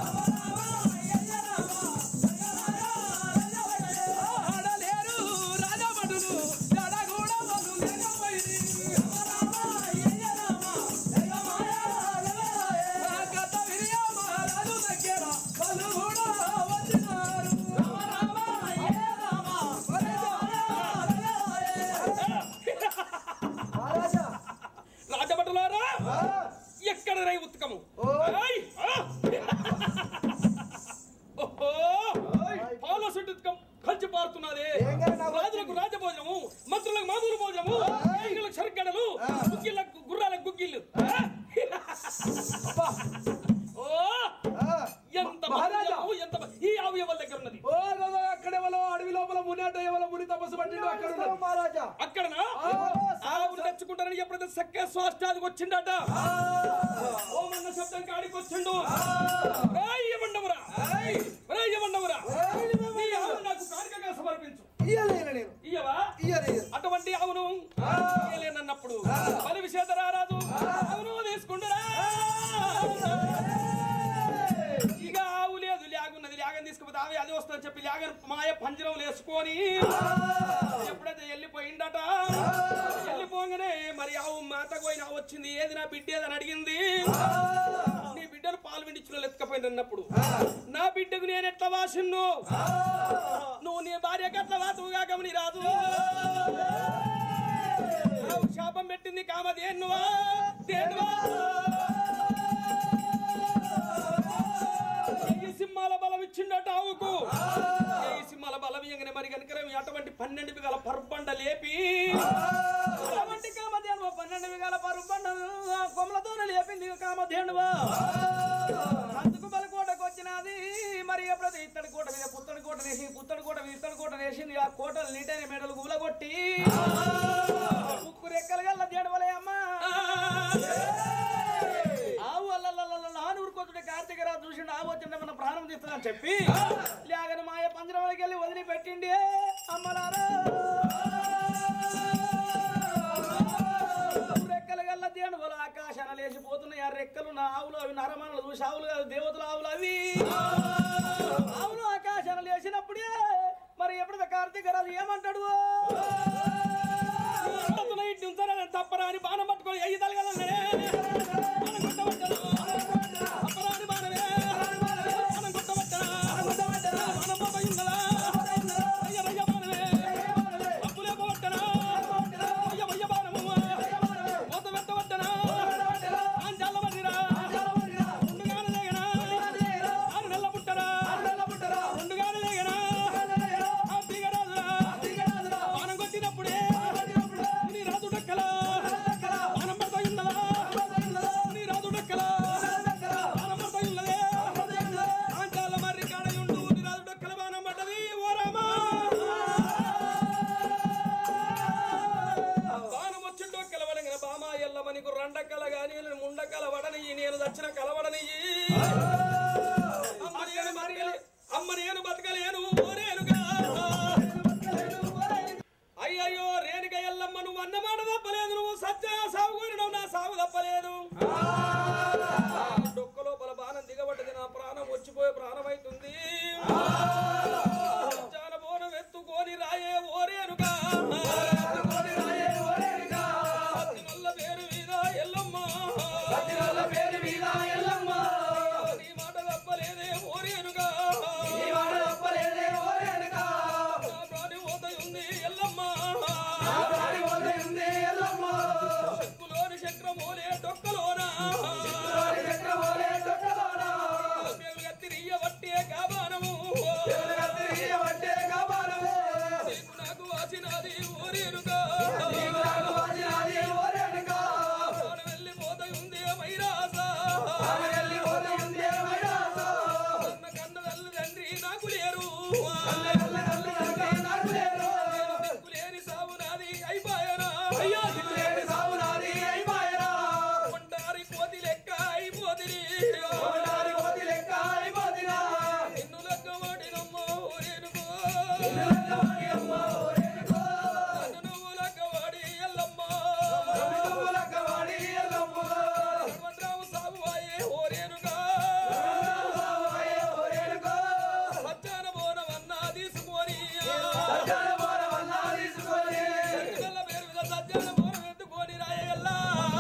Speaker 2: ఆడలేరు రాజభటులు జడగూడ వాళ్ళు లేకపోయిరి. ఆ కథ విని ఆ మహారాజు దగ్గర వాళ్ళు కూడా వచ్చినారు.
Speaker 3: మహారాజా
Speaker 1: రాజభటులారా
Speaker 3: ఆ,
Speaker 1: ఎక్కడ రై ఉత్తకము
Speaker 3: ఓ.
Speaker 1: ఆయ్, ఆ. ఓహో పాల సుట్టుకం కంచి పారుతున్నదే
Speaker 3: ఏంగా నా
Speaker 1: రాజులకు రాజభోజనము మంత్రులకు మామూలు భోజనము ఏనుగులకు సరిగడలు గుగ్గిళ్ళకు గుర్రాలకు గుగ్గిళ్ళు ఓ
Speaker 3: ఆ,
Speaker 1: ఎంత
Speaker 2: మహారాజా.
Speaker 1: మహత్యము, ఎంత మ- ఈ ఆవు ఎవరి దగ్గర ఉన్నది
Speaker 2: ఓ గోగో అక్కడ ఎవరో అడవి లోపల మునిట ఎవరో ముని తపస్సు పట్టిండు అక్కడ ఉన్నది.
Speaker 3: మహారాజా
Speaker 1: అక్కడనా ఆవులు తెచ్చుకుంటారని ఎప్పుడైతే సక్కే స్వాస్థాదికి వచ్చిండట ఓ మన్న శబ్దం కాడికి వచ్చిండు ఏయ్ యమండమురా ఏయ్ యమండమురా నీ ఆవును నాకు కానుకగా సమర్పించు
Speaker 3: ఇయ్యలేను నేను
Speaker 1: ఇయ్యవా
Speaker 3: ఇయ్యలేదు
Speaker 1: అటువంటి అవును ఇయ్యలేనన్నప్పుడు పని విషేత రారాదు అవును తీసుకుంటురా ఇక ఆవు లేదు లేగున్నది లేగని తీసుకుపోతే ఆవి అది వస్తుందని చెప్పి లేగని మాయ పంజరం వేసుకొని ఎప్పుడైతే వెళ్ళిపోయిండట వెళ్ళిపోగానే మరి ఆవు మాతకు పోయిన ఆవు వచ్చింది ఏది నా బిడ్డ ఏదని అడిగింది నీ బిడ్డను పాలు విండిచ్చిన ఎత్తుకపోయింది అన్నప్పుడు నా బిడ్డకు నేను ఎట్లా వాసిన్ను నువ్వు నీ భార్యకు అట్లా వాతువుగా గమని రాదు ఆవు శాపం పెట్టింది కామధేనువా దేనువా ఈ సింహాల బలం ఇచ్చిండట ఆవుకు ఈ సింహాల బలం ఇయ్యగానే మరి కనుక అటువంటి పన్నెండు బిగాల పర్బండ లేపి అటువంటి కామధేనువ పన్నెండు బిగాల పర్బండ కొమ్మలతోనే లేపింది కామధేనువా అందుకు బలకోటకు వచ్చినది మరి ఎప్పుడైతే ఇత్తడి కోట మీద పుత్తడి కోట వేసి పుత్తడి కోట మీద ఇత్తడి కోట వేసింది ఆ కోటలు నీటైన మెడలు గులగొట్టి ముక్కు రెక్కలు గల్ల జడవలే అమ్మా ఆవు అల్లల్లల్ల నాను ఊరుకోతుంటే కార్తీక రాజు చూసి ఆవు వచ్చింటే మన ప్రాణం తీస్తుందని చెప్పి లేగని మాయ పంజరంలోకి వెళ్ళి వదిలిపెట్టిండి అమ్మలారా రెక్కలు గల్ల
Speaker 2: అణువులు ఆకాశాన లేచిపోతున్నాయి ఆ రెక్కలు నా ఆవులు అవి నరమానులు చూసి ఆవులు కాదు దేవతల ఆవులు అవి ఆవులు ఆకాశాన లేచినప్పుడే మరి ఎప్పుడు కార్తీక రాజు ఏమంటాడు
Speaker 1: అతను ఇటు ఉంచారా తప్పరా అని బాణం పట్టుకొని అయ్యి తలగలన్నాడే మనం కొట్టవచ్చనా? తప్పరా అని బాణమే. మనం కొట్టవచ్చనా? బాణం పాప ఉన్నదా? అయ్య రయ్య బాణమే. అప్పులే పోవచ్చనా? అయ్య వయ్య బాణము. మూత పెట్టవచ్చనా? ఆంజాల మర్రిరా. ఉండుగానే లేగనా? ఆరు నెలల పుట్టరా? ఉండుగానే లేగనా? ఆ తీగరాజురా. బాణం కొట్టినప్పుడే నీ రాజు డక్కలా బాణం పడతా ఉన్నదా నీ రాజు డక్కలా బాణం పడతా ఉన్నదే ఆంచాల మర్రి కాడయుండు నీ రాజు డక్కల బాణం పడ్డది ఓ రామా బాణం వచ్చి డొక్కల వడంగిన బామా ఎల్లమ నీకు రెండక్కల గాని ముండక్కల వడనియ్యి నేను దచ్చిన కలవడనియ్యి అమ్మ నేను బతకలే అమ్మ నేను బతకలేను ఓరేనుగా అయ్యయ్యో రేణుక ఎల్లమ్మ నువ్వు అన్నమాట తప్పలేదు నువ్వు సత్య సాగు కోరినావు నా సాగు తప్పలేదు డొక్క లోపల బాణం దిగబడ్డది నా ప్రాణం వచ్చిపోయే ప్రాణం అవుతుంది సత్యాన బోనం ఎత్తుకొని రాయే ఓరేనుగా సత్యనల్ల పేరు మీద ఎల్లమ్మ నీ మాట తప్పలేదే ఓరేనుగా నా ప్రాణి పోతయుంది ఎల్లమ్మ చెక్కులోని చక్రమోలే డొక్కలోనా మేము గత్తిరియ్య వట్టే గాబానము నీకు నాకు వాసినది ఊరేనుగా ప్రాణం వెళ్ళిపోతయుంది మైరాస కన్న కన్న తల్లి తండ్రి నాకు లేరు దిక్కులేని సావు నాది అయిపోయానా కొండారి కోతి లెక్క అయిపోతిని నిన్ను లెక్క వాడినమ్మ ఊరేనుకో నన్ను నువ్వు లెక్క వాడి ఎల్లమ్మ హనుమంతరావు సాగు వాయే ఓరేనుగా సజ్జాన బోనమన్నా తీసుకొని సజ్జల పేరు మీద సజ్జాన బోనం ఎత్తుకొని రాయల్లా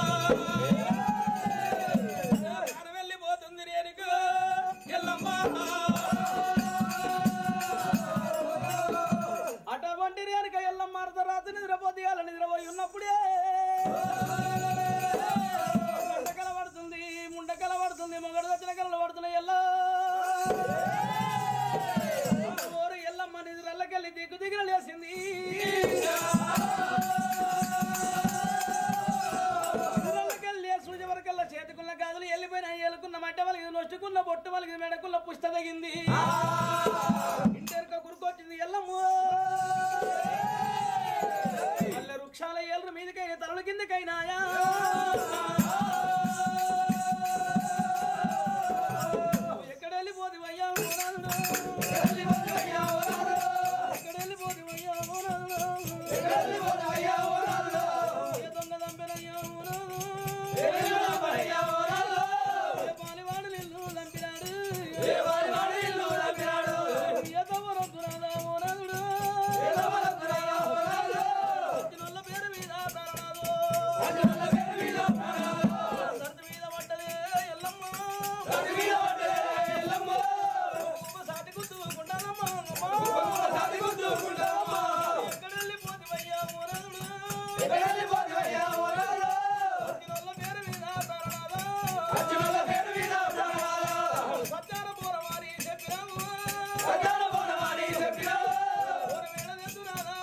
Speaker 1: ప్రాణం వెళ్ళిపోతుంది రేణుగా ఎల్లమ్మ
Speaker 2: అటువంటి రేణుక ఎల్లమ్మ అర్ధరాత్రి నిద్రపోతీయాల నిద్రపోయి ఉన్నప్పుడే ముండకల పడుతుంది ముండకల పడుతుంది మొగడు వచ్చిన కళలు పడుతున్నాయి ఎల్లా ఓరు ఎల్లమ్మ నిద్రల్లకెళ్ళి దిగ్గు దిగున లేసింది నిద్రల్లకెళ్ళి సూర్య వరకల్లా చేతుకున్న గాజులు వెళ్ళిపోయిన ఎలుకున్న మడ్డ వలిగి నొచ్చుకున్న బొట్టు వలిగి మెడకున్న పుష్ట తగింది ఇంటెరుక గురుకొచ్చింది ఎల్లమ్మ మల్లె వృక్షాల ఏళ్ళు మీదకైనా తలల కిందకైనాయా ఎక్కడ వెళ్ళిపోదు అయ్యా ఎక్కడ వెళ్ళిపోదు అయ్యా ఏ దొంగ దంపెనయ్యా ఏ పాలివాడు నిన్ను దంపినాడు ఏ తవరొద్దురాదా ఓనాదుడు వచ్చినోళ్ళ పేరు మీద ప్రాణాలు సర్ది మీద పడ్డదే ఎల్లమ్మ ఉప్పు సాటి గుద్దుకుంటానమ్మ ఎక్కడ వెళ్ళిపోతివయ్యా ఓనాదుడు వచ్చినోళ్ళ పేరు మీద ప్రాణాలు సత్యాన పోరవారి చెప్పినాము ఓరవేళ తెద్దురాదా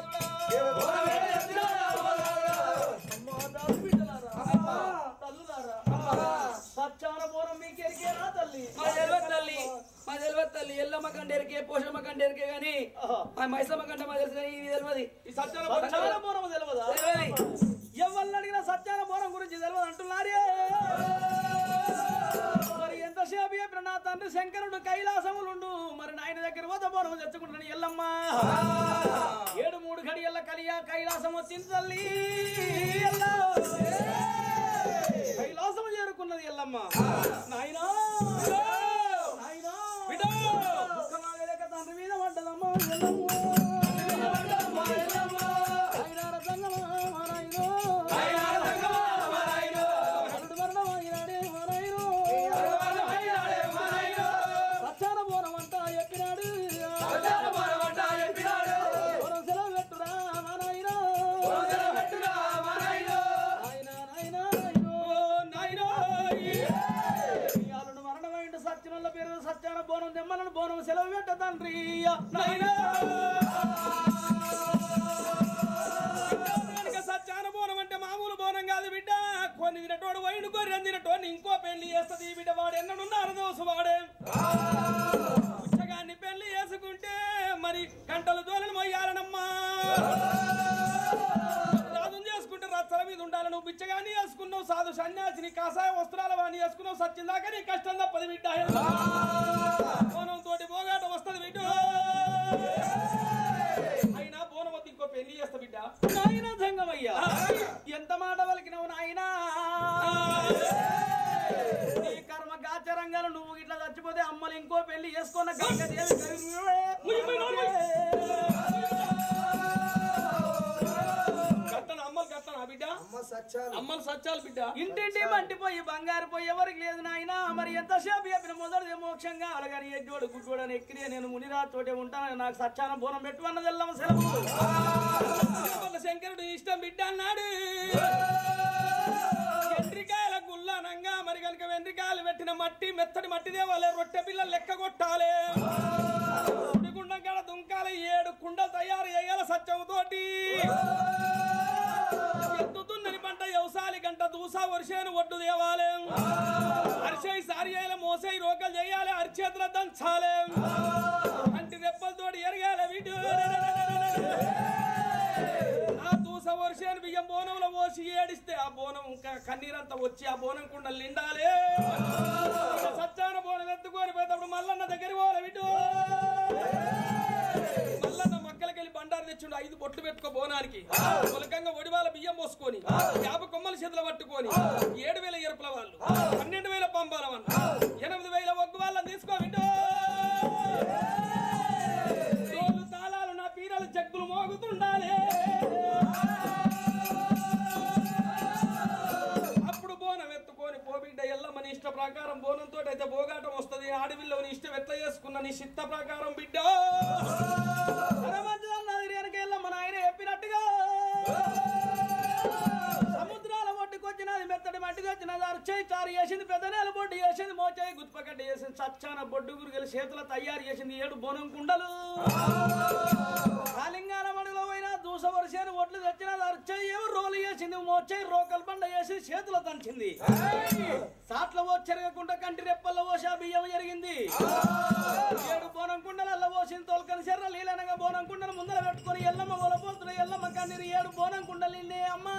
Speaker 2: ఓరాదుడా అమ్మా, దాసు బిడ్డలారా. తల్లులారా. సత్యాన పోరం మీకెరికేనా తల్లి
Speaker 4: మా తెలివత్ తల్లి మా తెలివత్ తల్లి ఎల్లమ్మ కండేరికే పోషమ్మ కండేరికే గాని ఆ మైసమ్మ కంట మా తెలుసు కానీ ఇది తెలియదు
Speaker 2: ఈ సత్యాన సత్యాన పోరం తెలియదా
Speaker 4: తెలియదు
Speaker 2: ఎవరిని అడిగినా సత్యాన పోరం గురించి తెలియదు అంటున్నారే మరి ఎంతసేపు చెప్పిన నా తండ్రి శంకరుడు కైలాసములుండు మరి నాయన దగ్గర పోత పోరం తెచ్చుకుంటాను ఎల్లమ్మ ఏడు మూడు గడియల్ల కలియా కైలాసం వచ్చింది తల్లి ఎల్ల. ఎల్లమ్మ నాయనా నాయనా
Speaker 1: బిడ్డ!
Speaker 2: దుఃఖమాగలేక తండ్రి మీద పడ్డదమ్మా ఎల్లమ్మ నాయనార సంగమా మా నాయనో. అరుడు మరణమాగినాడే మా నాయనో. సత్యాన బోనమంతా చెప్పినాడు బోనం సెలవు పెట్టురా మా నాయనో. నాయనా, నాయనా, నాయనో.
Speaker 1: ఓ నాయనా
Speaker 2: ఇయ్యాలను మరణమైండు సత్యనుల పేరు సత్యాన బోనం తెమ్మలను బోనం సెలవు పెట్ట తండ్రి
Speaker 1: నాయనా కనుక సత్యాన బోనం అంటే మామూలు బోనం కాదు బిడ్డ కొన్ని తినటోడు వైడు గొర్రె తినటోని ఇంకో పెళ్లి చేస్తుంది ఈ బిడ్డ వాడు ఎన్నడున్నారు దోసు వాడే పుచ్చగాన్ని పెళ్లి చేసుకుంటే మరి గంటలు దోలను మొయ్యాలనమ్మా రాజు చేసుకుంటే రచ్చల మీద ఉండాలి నువ్వు బిచ్చగాని వేసుకున్నావు సాధు సన్యాసిని కాషాయ వస్త్రాల వాణి వేసుకున్నావు సత్యం దాకా నీ కష్టం తప్పదు బిడ్డ బోనం తోటి పోగాట వస్తుంది బిడ్డ అయినా బోనం వద్ద ఇంకో పెళ్లి చేస్తా బిడ్డ
Speaker 2: నాయన సంగమయ్యా ఎంత మాట వలికినవు నాయనా నీ కర్మ గాచరంగాలు నువ్వు ఇట్లా చచ్చిపోతే అమ్మలు ఇంకో పెళ్లి చేసుకున్న గంగదేవి
Speaker 1: గట్టన అమ్మలు గట్టన బిడ్డ
Speaker 3: అమ్మ సత్యాలు
Speaker 1: అమ్మలు సత్యాలు బిడ్డ
Speaker 2: ఇంటింటి మంటిపోయి బంగారు పోయి ఎవరికి లేదు నాయనా మరి ఎంతసేపు చెప్పిన మొదటిది మోక్షంగా అలాగని ఎడ్జోడు గుడ్డోడు అని ఎక్కిరి నేను మునిరాతోటే ఉంటాను నాకు సచ్చాన బోనం పెట్టు అన్నది ఎల్లమ్మ సెలవు
Speaker 1: తిరుమల శంకరుడు ఇష్టం బిడ్డ అన్నాడు వెంట్రికాయల గుల్లనంగా మరి కనుక వెంట్రికాయలు పెట్టిన మట్టి మెత్తటి మట్టి దేవాలే రొట్టె పిల్లలు లెక్క కొట్టాలి సుడిగుండం కాడ దుంకాలి ఏడు కుండలు తయారు చేయాల సత్యంతోటి ఎత్తుతున్నని పంట వ్యవసాయ గంట దూసా వర్షేను ఒడ్డు దేవాలే అరిసై సారియాల మోసై రోకలు చేయాలి అరిచేతుల దంచాలి అంటి రెప్పలతోటి ఎరగాలి వీడు ఆ దూస వర్షాన్ని బియ్యం బోనంలో పోసి ఏడిస్తే ఆ బోనం ఇంకా కన్నీరంతా వచ్చి ఆ బోనం కుండ నిండాలి ఇక సచ్చాన బోనం ఎత్తుకొని పోయేటప్పుడు మల్లన్న దగ్గర పోవాలి విటు మల్లన్న మక్కలకెళ్ళి బండారు తెచ్చిండు ఐదు బొట్లు పెట్టుకో బోనానికి పులకంగా ఒడివాల బియ్యం పోసుకొని యాభై కొమ్మల చేతులు పట్టుకొని ఏడు వేల ఎరుపుల వాళ్ళు పన్నెండు వేల పంపాల వాళ్ళు ఎనిమిది వేల ఒగ్గు వాళ్ళని తీసుకో విటు తోలు తాళాలు నా పీరలు జగ్గులు మోగుతుండాలి అప్పుడు బోనం ఎత్తుకొని పోబిడ్డ ఎల్లమ్మని ఇష్ట ప్రకారం బోనంతో అయితే బోగాటం వస్తుంది ఆడవిల్లో నీ ఇష్టం ఎట్లా చేసుకున్న నీ చిత్త ప్రకారం బిడ్డ
Speaker 2: వెనక ఎల్లమ్మ నాయన చెప్పినట్టుగా సముద్రాల ఒడ్డుకొచ్చినది మెత్తడి మట్టి తెచ్చినది అర్చయి చారు చేసింది పెద్ద నేల బొడ్డు చేసింది మోచాయి గుత్పకట్ట చేసింది సచ్చాన బొడ్డు గురిగలు చేతుల తయారు చేసింది ఏడు బోనం కుండలు కాలింగాల మడిలో పోయిన దూస వరిసేను ఒడ్లు తెచ్చినది అర్చయి ఏమో రోలు చేసింది మోచాయి రోకల్ బండ చేసి చేతుల దంచింది సాట్ల వచ్చరగకుండా కంటి రెప్పల్లో పోసా బియ్యం జరిగింది ఏడు బోనం కుండలల్ల పోసింది తోలుకని శర్ర లీలనగా బోనం కుండను ముందర పెట్టుకొని ఎల్లమ్మ ఒలపోతున్న ఎల్లమ్మ కన్నీరు ఏడు బోనం కుండలు నిండే అమ్మా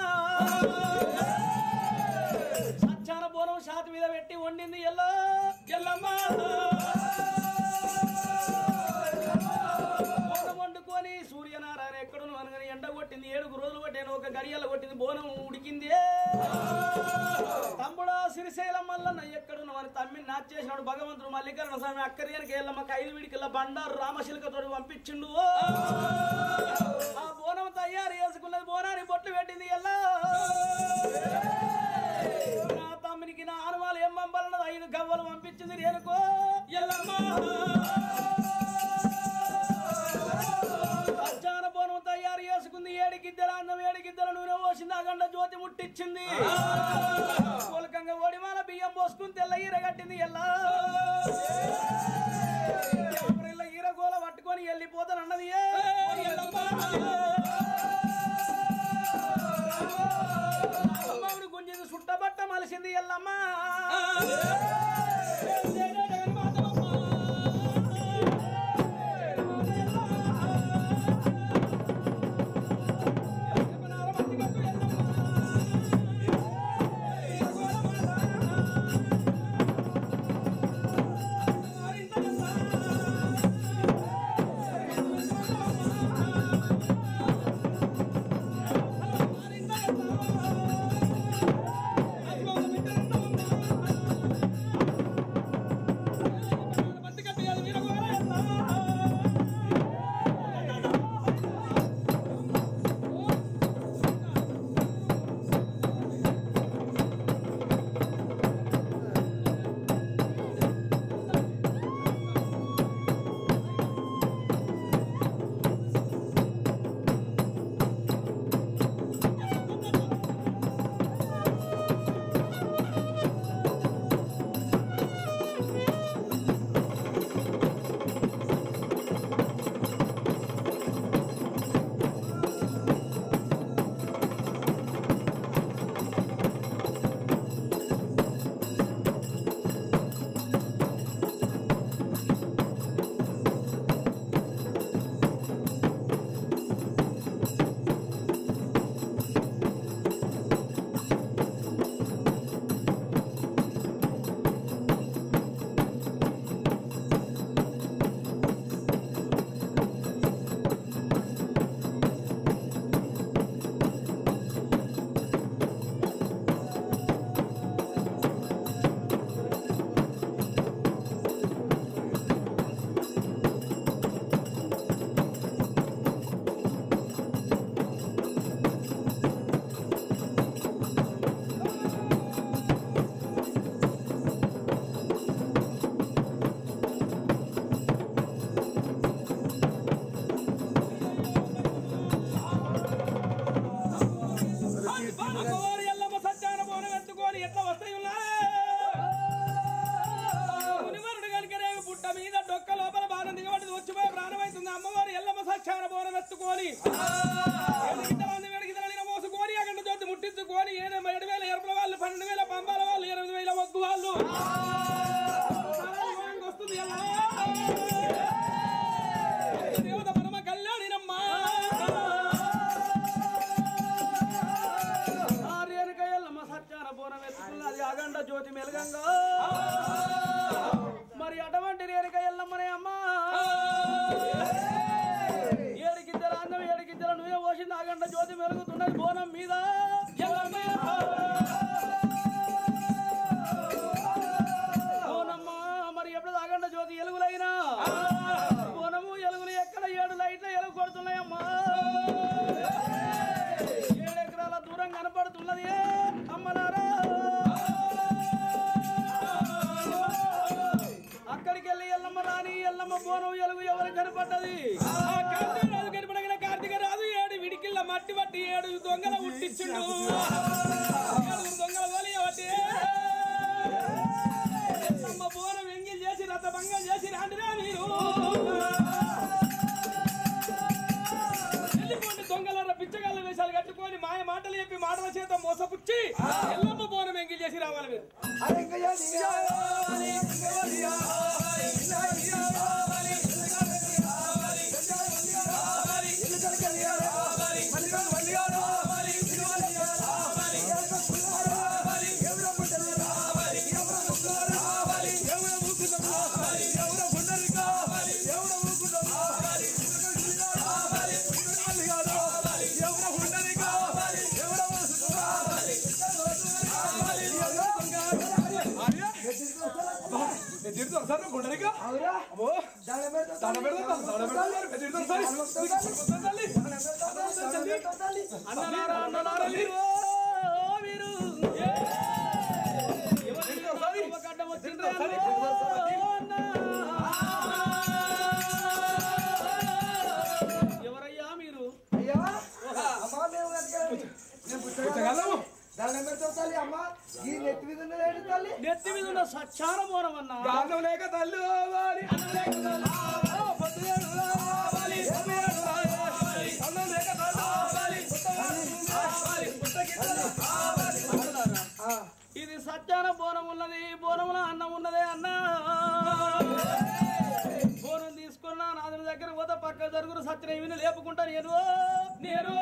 Speaker 2: సచ్చాన బోనం షాతి మీద పెట్టి వండింది ఎల్లో
Speaker 1: ఎల్లమ్మ
Speaker 2: బోనం వండుకొని సూర్యనారాయణ ఎక్కడును అనగానే ఎండ కొట్టింది ఏడుగు రోజులు కొట్టాను ఒక గడియల కొట్టింది బోనం ఉడికింది తమ్ముడా శ్రీశైలం మల్లన్న ఎక్కడున్న అని తమ్మి నాచేసినాడు భగవంతుడు మల్లికార్జున స్వామి అక్కడికి వెళ్ళమ్మ ఐదు విడికిల్ల బండారు రామశిల్కతోటి పంపించిండు ఆ బోనం తయారు చేసుకున్నది బోనాన్ని బొట్లు పెట్టింది ఎల్లా నా తమ్మినికి నా ఆనవాలు ఏం పంపాలన్నది ఐదు గవ్వలు పంపించింది రేనుకో
Speaker 1: ఎల్లమ్మ
Speaker 2: అజ్జాన బోనం తయారు చేసుకుంది ఏడికిద్దరు అందం ఏడికిద్దరు నూనె పోసింది అగండ జ్యోతి ముట్టించింది కోలకంగా ఒడిమాల బియ్యం పోసుకుని తెల్ల ఈర కట్టింది ఎల్లా ఎవరిల్ల ఈర గోల పట్టుకొని వెళ్ళిపోతానన్నది ఏ అమ్మవుడు గుంజింది సుట్టబట్ట మలిసింది ఎల్లమ్మ
Speaker 1: ఎల్లమ్మ మునివరుడు కనుకనేమి పుట్ట మీద డొక్క లోపల బాణం దిగబడి వచ్చిపోయే ప్రాణమైతుంది అమ్మవారు ఎల్లమ్మ సాక్షాన బోనం ఎత్తుకొని ఏడుగిద్దమంది వేడిగిద్దలైన మోసుకొని అక్కడ జ్యోతి ముట్టించుకొని ఏడు ఏడు వేల ఎరుపుల వాళ్ళు పన్నెండు వేల పంబాల వాళ్ళు ఎనిమిది వేల ఒగ్గు వాళ్ళు సారానికి వస్తుంది ఎలా దేవత పరమ కళ్యాణినమ్మా
Speaker 2: ఆర్యనకయ్యల్లమ్మ సత్యాన బోనం ఎత్తుకున్నది అగండ జ్యోతి మెలగంగా మరి అటువంటి రేణుకయ్యల్లమ్మనే అమ్మా ఏడికిద్దర అందం ఏడికిద్దర నువ్వే పోసింది అగండ జ్యోతి మెలుగుతున్నది బోనం మీద బోనమ్మా మరి ఎప్పుడు అగండ జ్యోతి ఎలుగులైనా బోనము ఎలుగులు ఎక్కడ ఏడు లైట్ల ఎలుగు కొడుతున్నాయమ్మా ఏడు ఎకరాల దూరం కనపడుతున్నది అమ్మలారా అక్కడికి వెళ్ళి ఎల్లమ్మ రాని ఎల్లమ్మ బోనం ఎలుగు ఎవరు కనపడ్డది
Speaker 1: ఆ కార్తీక రాజు కనపడగిన కార్తీక రాజు ఏడు విడికిళ్ళ మట్టి పట్టి ఏడు దొంగల ఉట్టించుండు ఏడుగురు దొంగల వలి ఒకటి ఎల్లమ్మ బోనం ఎంగిల్ చేసి రథ భంగం చేసి రాండిరా మీరు వెళ్ళిపోండి దొంగల పిచ్చగాళ్ళ వేషాలు కట్టుకొని మాయ మాటలు చెప్పి మాటల చేత మోసపుచ్చి ఎల్లమ్మ బోనం ఎంగిల్ చేసి రావాలి మీరు
Speaker 3: అరే ఇంకా చేయాలి, ఇంకా చేయాలి. అవురా? దండం పెడతా తల్లి. దండం పెడతా తల్లి.
Speaker 2: అన్నలారా అన్నలారా మీరు ఓ మీరు ఎవరు గడ్డ వచ్చిండ్రు ఓ అన్నా. ఎవరయ్యా మీరు
Speaker 3: అయ్యా అమ్మా మేము కనుక నేను పుస్తకాలు దండం పెడతా తల్లి అమ్మా ఈ నెత్తి మీద ఉన్నది ఏంటి తల్లి
Speaker 2: నెత్తి మీద ఉన్న సచ్చార మోనం అన్నా
Speaker 1: అన్నం లేక తల్లి కావాలి అన్నం లేక తల్లి కావాలి పొద్దునేడు కావాలి పొద్దునేడు కావాలి అన్నం లేక తల్లి కావాలి కావాలి పుట్టగిత్తలు కావాలి
Speaker 3: ఆ,
Speaker 2: ఇది సత్యాన బోనం ఉన్నది బోనముల అన్నం ఉన్నదే అన్నా బోనం తీసుకున్నా నాదుని దగ్గర పోతే పక్క జరుగురు సత్యం విని లేపుకుంటా నేను నేను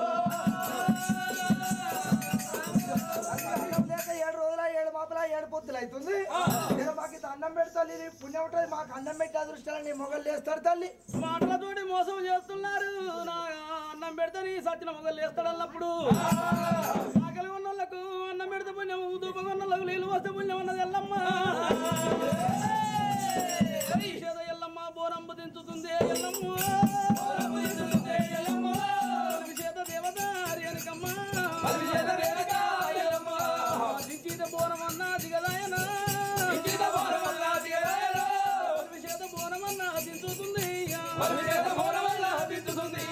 Speaker 3: అన్నం లేక ఏడు రోజుల ఏడు మాపల ఏడు పొత్తులు అవుతుంది నేను మాకు ఇంత అన్నం పెడతాను ఇది పుణ్యం ఉంటుంది మాకు అన్నం పెట్టి అదృష్టాలు నీ మొగలు లేస్తాడు తల్లి
Speaker 2: మాటలతోటి మోసం చేస్తున్నారు నా అన్నం పెడితే నీ సత్యన మొగలు వేస్తాడు అన్నప్పుడు ఆకలి ఉన్న వాళ్ళకు అన్నం పెడితే పుణ్యం దూపం ఉన్న వాళ్ళకు నీళ్ళు వస్తే పుణ్యం అన్నది ఎల్లమ్మ చేద ఎల్లమ్మ బోరంబు దించుతుంది ఎల్లమ్మ బోరంబు దించుతుంది ఎల్లమ్మ చేత దేవత రేణుకమ్మ
Speaker 1: చేత రేణుక ఎల్లమ్మ.
Speaker 2: దించిత బోరం అన్నా దిగదాయన
Speaker 1: దించిత బోరమన్నా దిగదాయన.
Speaker 2: చేత బోరం అన్నా దించుతుంది
Speaker 1: పరమ చేత బోరమన్నా దించుతుంది.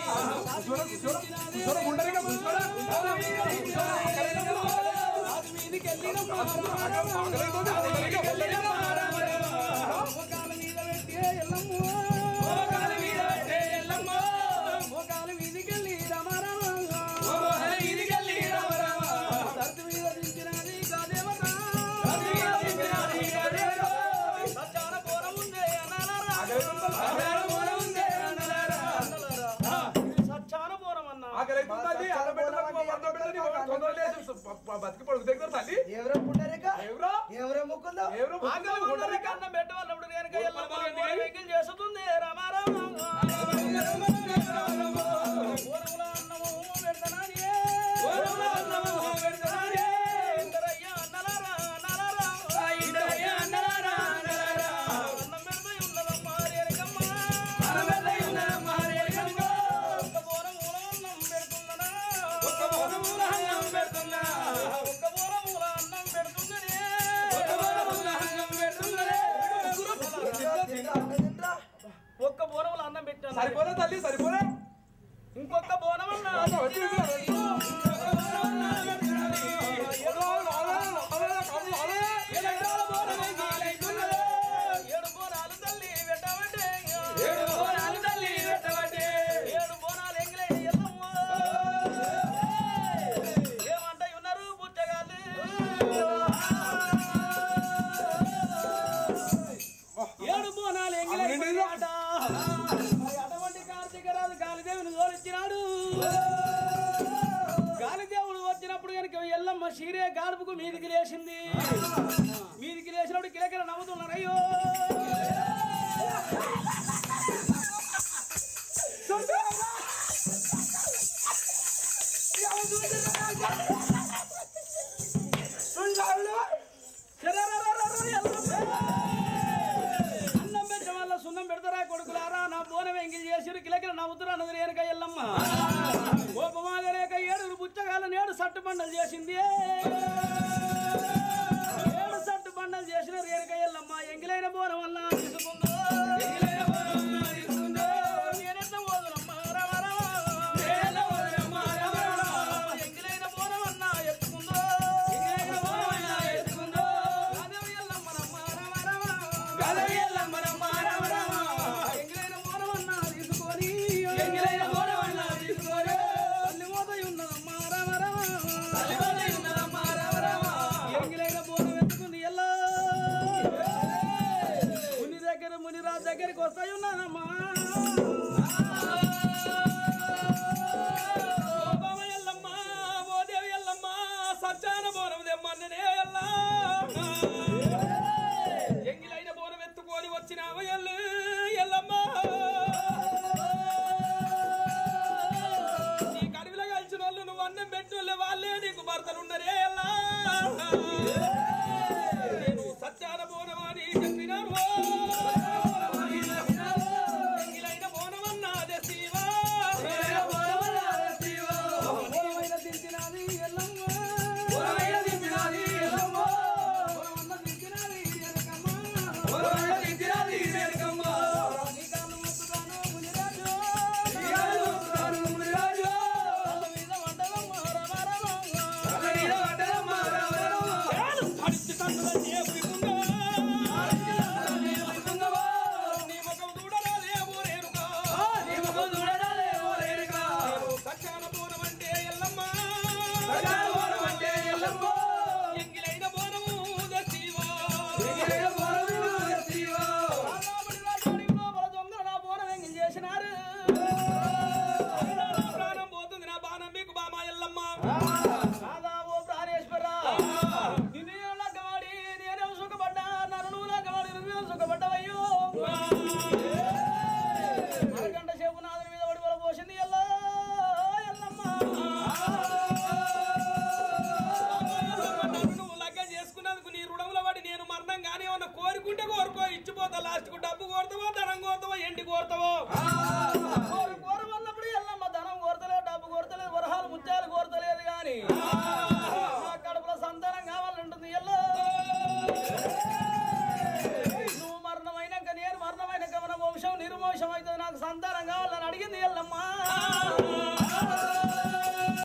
Speaker 2: మోకాల మీద పెట్టి ఎల్లమ్మ
Speaker 1: మోకాల మీద పెట్టే ఎల్లమ్మ.
Speaker 2: మోకాల మీదికెళ్ళి రమారామ
Speaker 1: మోకాల మీదికెళ్ళి రామరామ.
Speaker 2: ధరతి మీద దించినది కాదేవత
Speaker 1: ధరతి మీద దించినది కాదేవత.
Speaker 2: సత్యాన బోరం ఉందే అనాలరా
Speaker 1: అక్కడ బోరం ఉందే అన్నలారా.
Speaker 2: ఇది సత్యాన బోరం అన్నా
Speaker 5: ఆకలైతుందండి అన్నం పెట్టడానికి వంద పెట్టని తొందర లేచి బతికి పడుకు దగ్గర తల్లి
Speaker 3: ఎవరో పుండరిక
Speaker 5: ఎవరో
Speaker 3: ఎవరో ముక్కుందో
Speaker 5: ఎవరో
Speaker 2: ఆకలి ఉన్నోళ్ళకి అన్నం పెట్టమన్నప్పుడు నేను ఎల్లమ్మ బోరం ఎంగిల్ చేస్తుంది రమారామ బోరముల అన్నము పెడతనాని
Speaker 1: బోరముల అన్నము పెడతనాని.
Speaker 2: ఇందరయ్య అన్నలారా అన్నలారా
Speaker 1: ఇందరయ్య అన్నలారా అన్నలారా.
Speaker 2: అన్నం పెడితే ఉన్నదమ్మా రేణుకమ్మ.
Speaker 1: అన్నం పెడితే ఉన్నదమ్మా రేణుకమ్మ.
Speaker 2: ఒక్క బోరముల అన్నం పెడుతుందనా?
Speaker 1: ఒక్క బోరముల అన్నం పెడుతున్నా.
Speaker 2: ఒక్క బోరముల అన్నం పెడుతుందనే.
Speaker 1: ఒక్క బోరముల అన్నం పెడుతున్నదే.
Speaker 3: తింటా, తింటా, తింటా.
Speaker 2: ఒక్క బోరముల కడుపుకు మీదికి లేచింది మీదికి లేచినప్పుడు కిలకిల నవ్వుతున్నారు అయ్యో అన్నం పెట్టడం వల్ల సున్నం పెడతారా కొడుకులారా నా బోనం ఎంగిల్ చేసిరు కిలకిల నవ్వుతురా అన్నది రేణుక ఎల్లమ్మ కోపమాగరేక ఏడుగురు బుచ్చగాల నేడు సట్టు బండలు చేసింది ఏడు సట్టు బండలు చేసిన రేణుక ఎల్లమ్మ ఎంగిలైన బోనం వల్ల తీసుకుందో నేనెట్ల పోదునమ్మా రవ రవ. ఎంగిలైన బోనం అన్నా ఎత్తుకుందో రాదేవి ఎల్లమ్మనమ్మ రవ రవ. ఎంగిలైన బోనం అన్నా తీసుకొని తల్లి మోదై ఉన్నదమ్మా రవ రవ. ఎంగిలైన బోనం ఎత్తుకుంది ఎల్లా ముని దగ్గర మునిరాజు దగ్గరికి వస్తాయి ఉన్నదమ్మా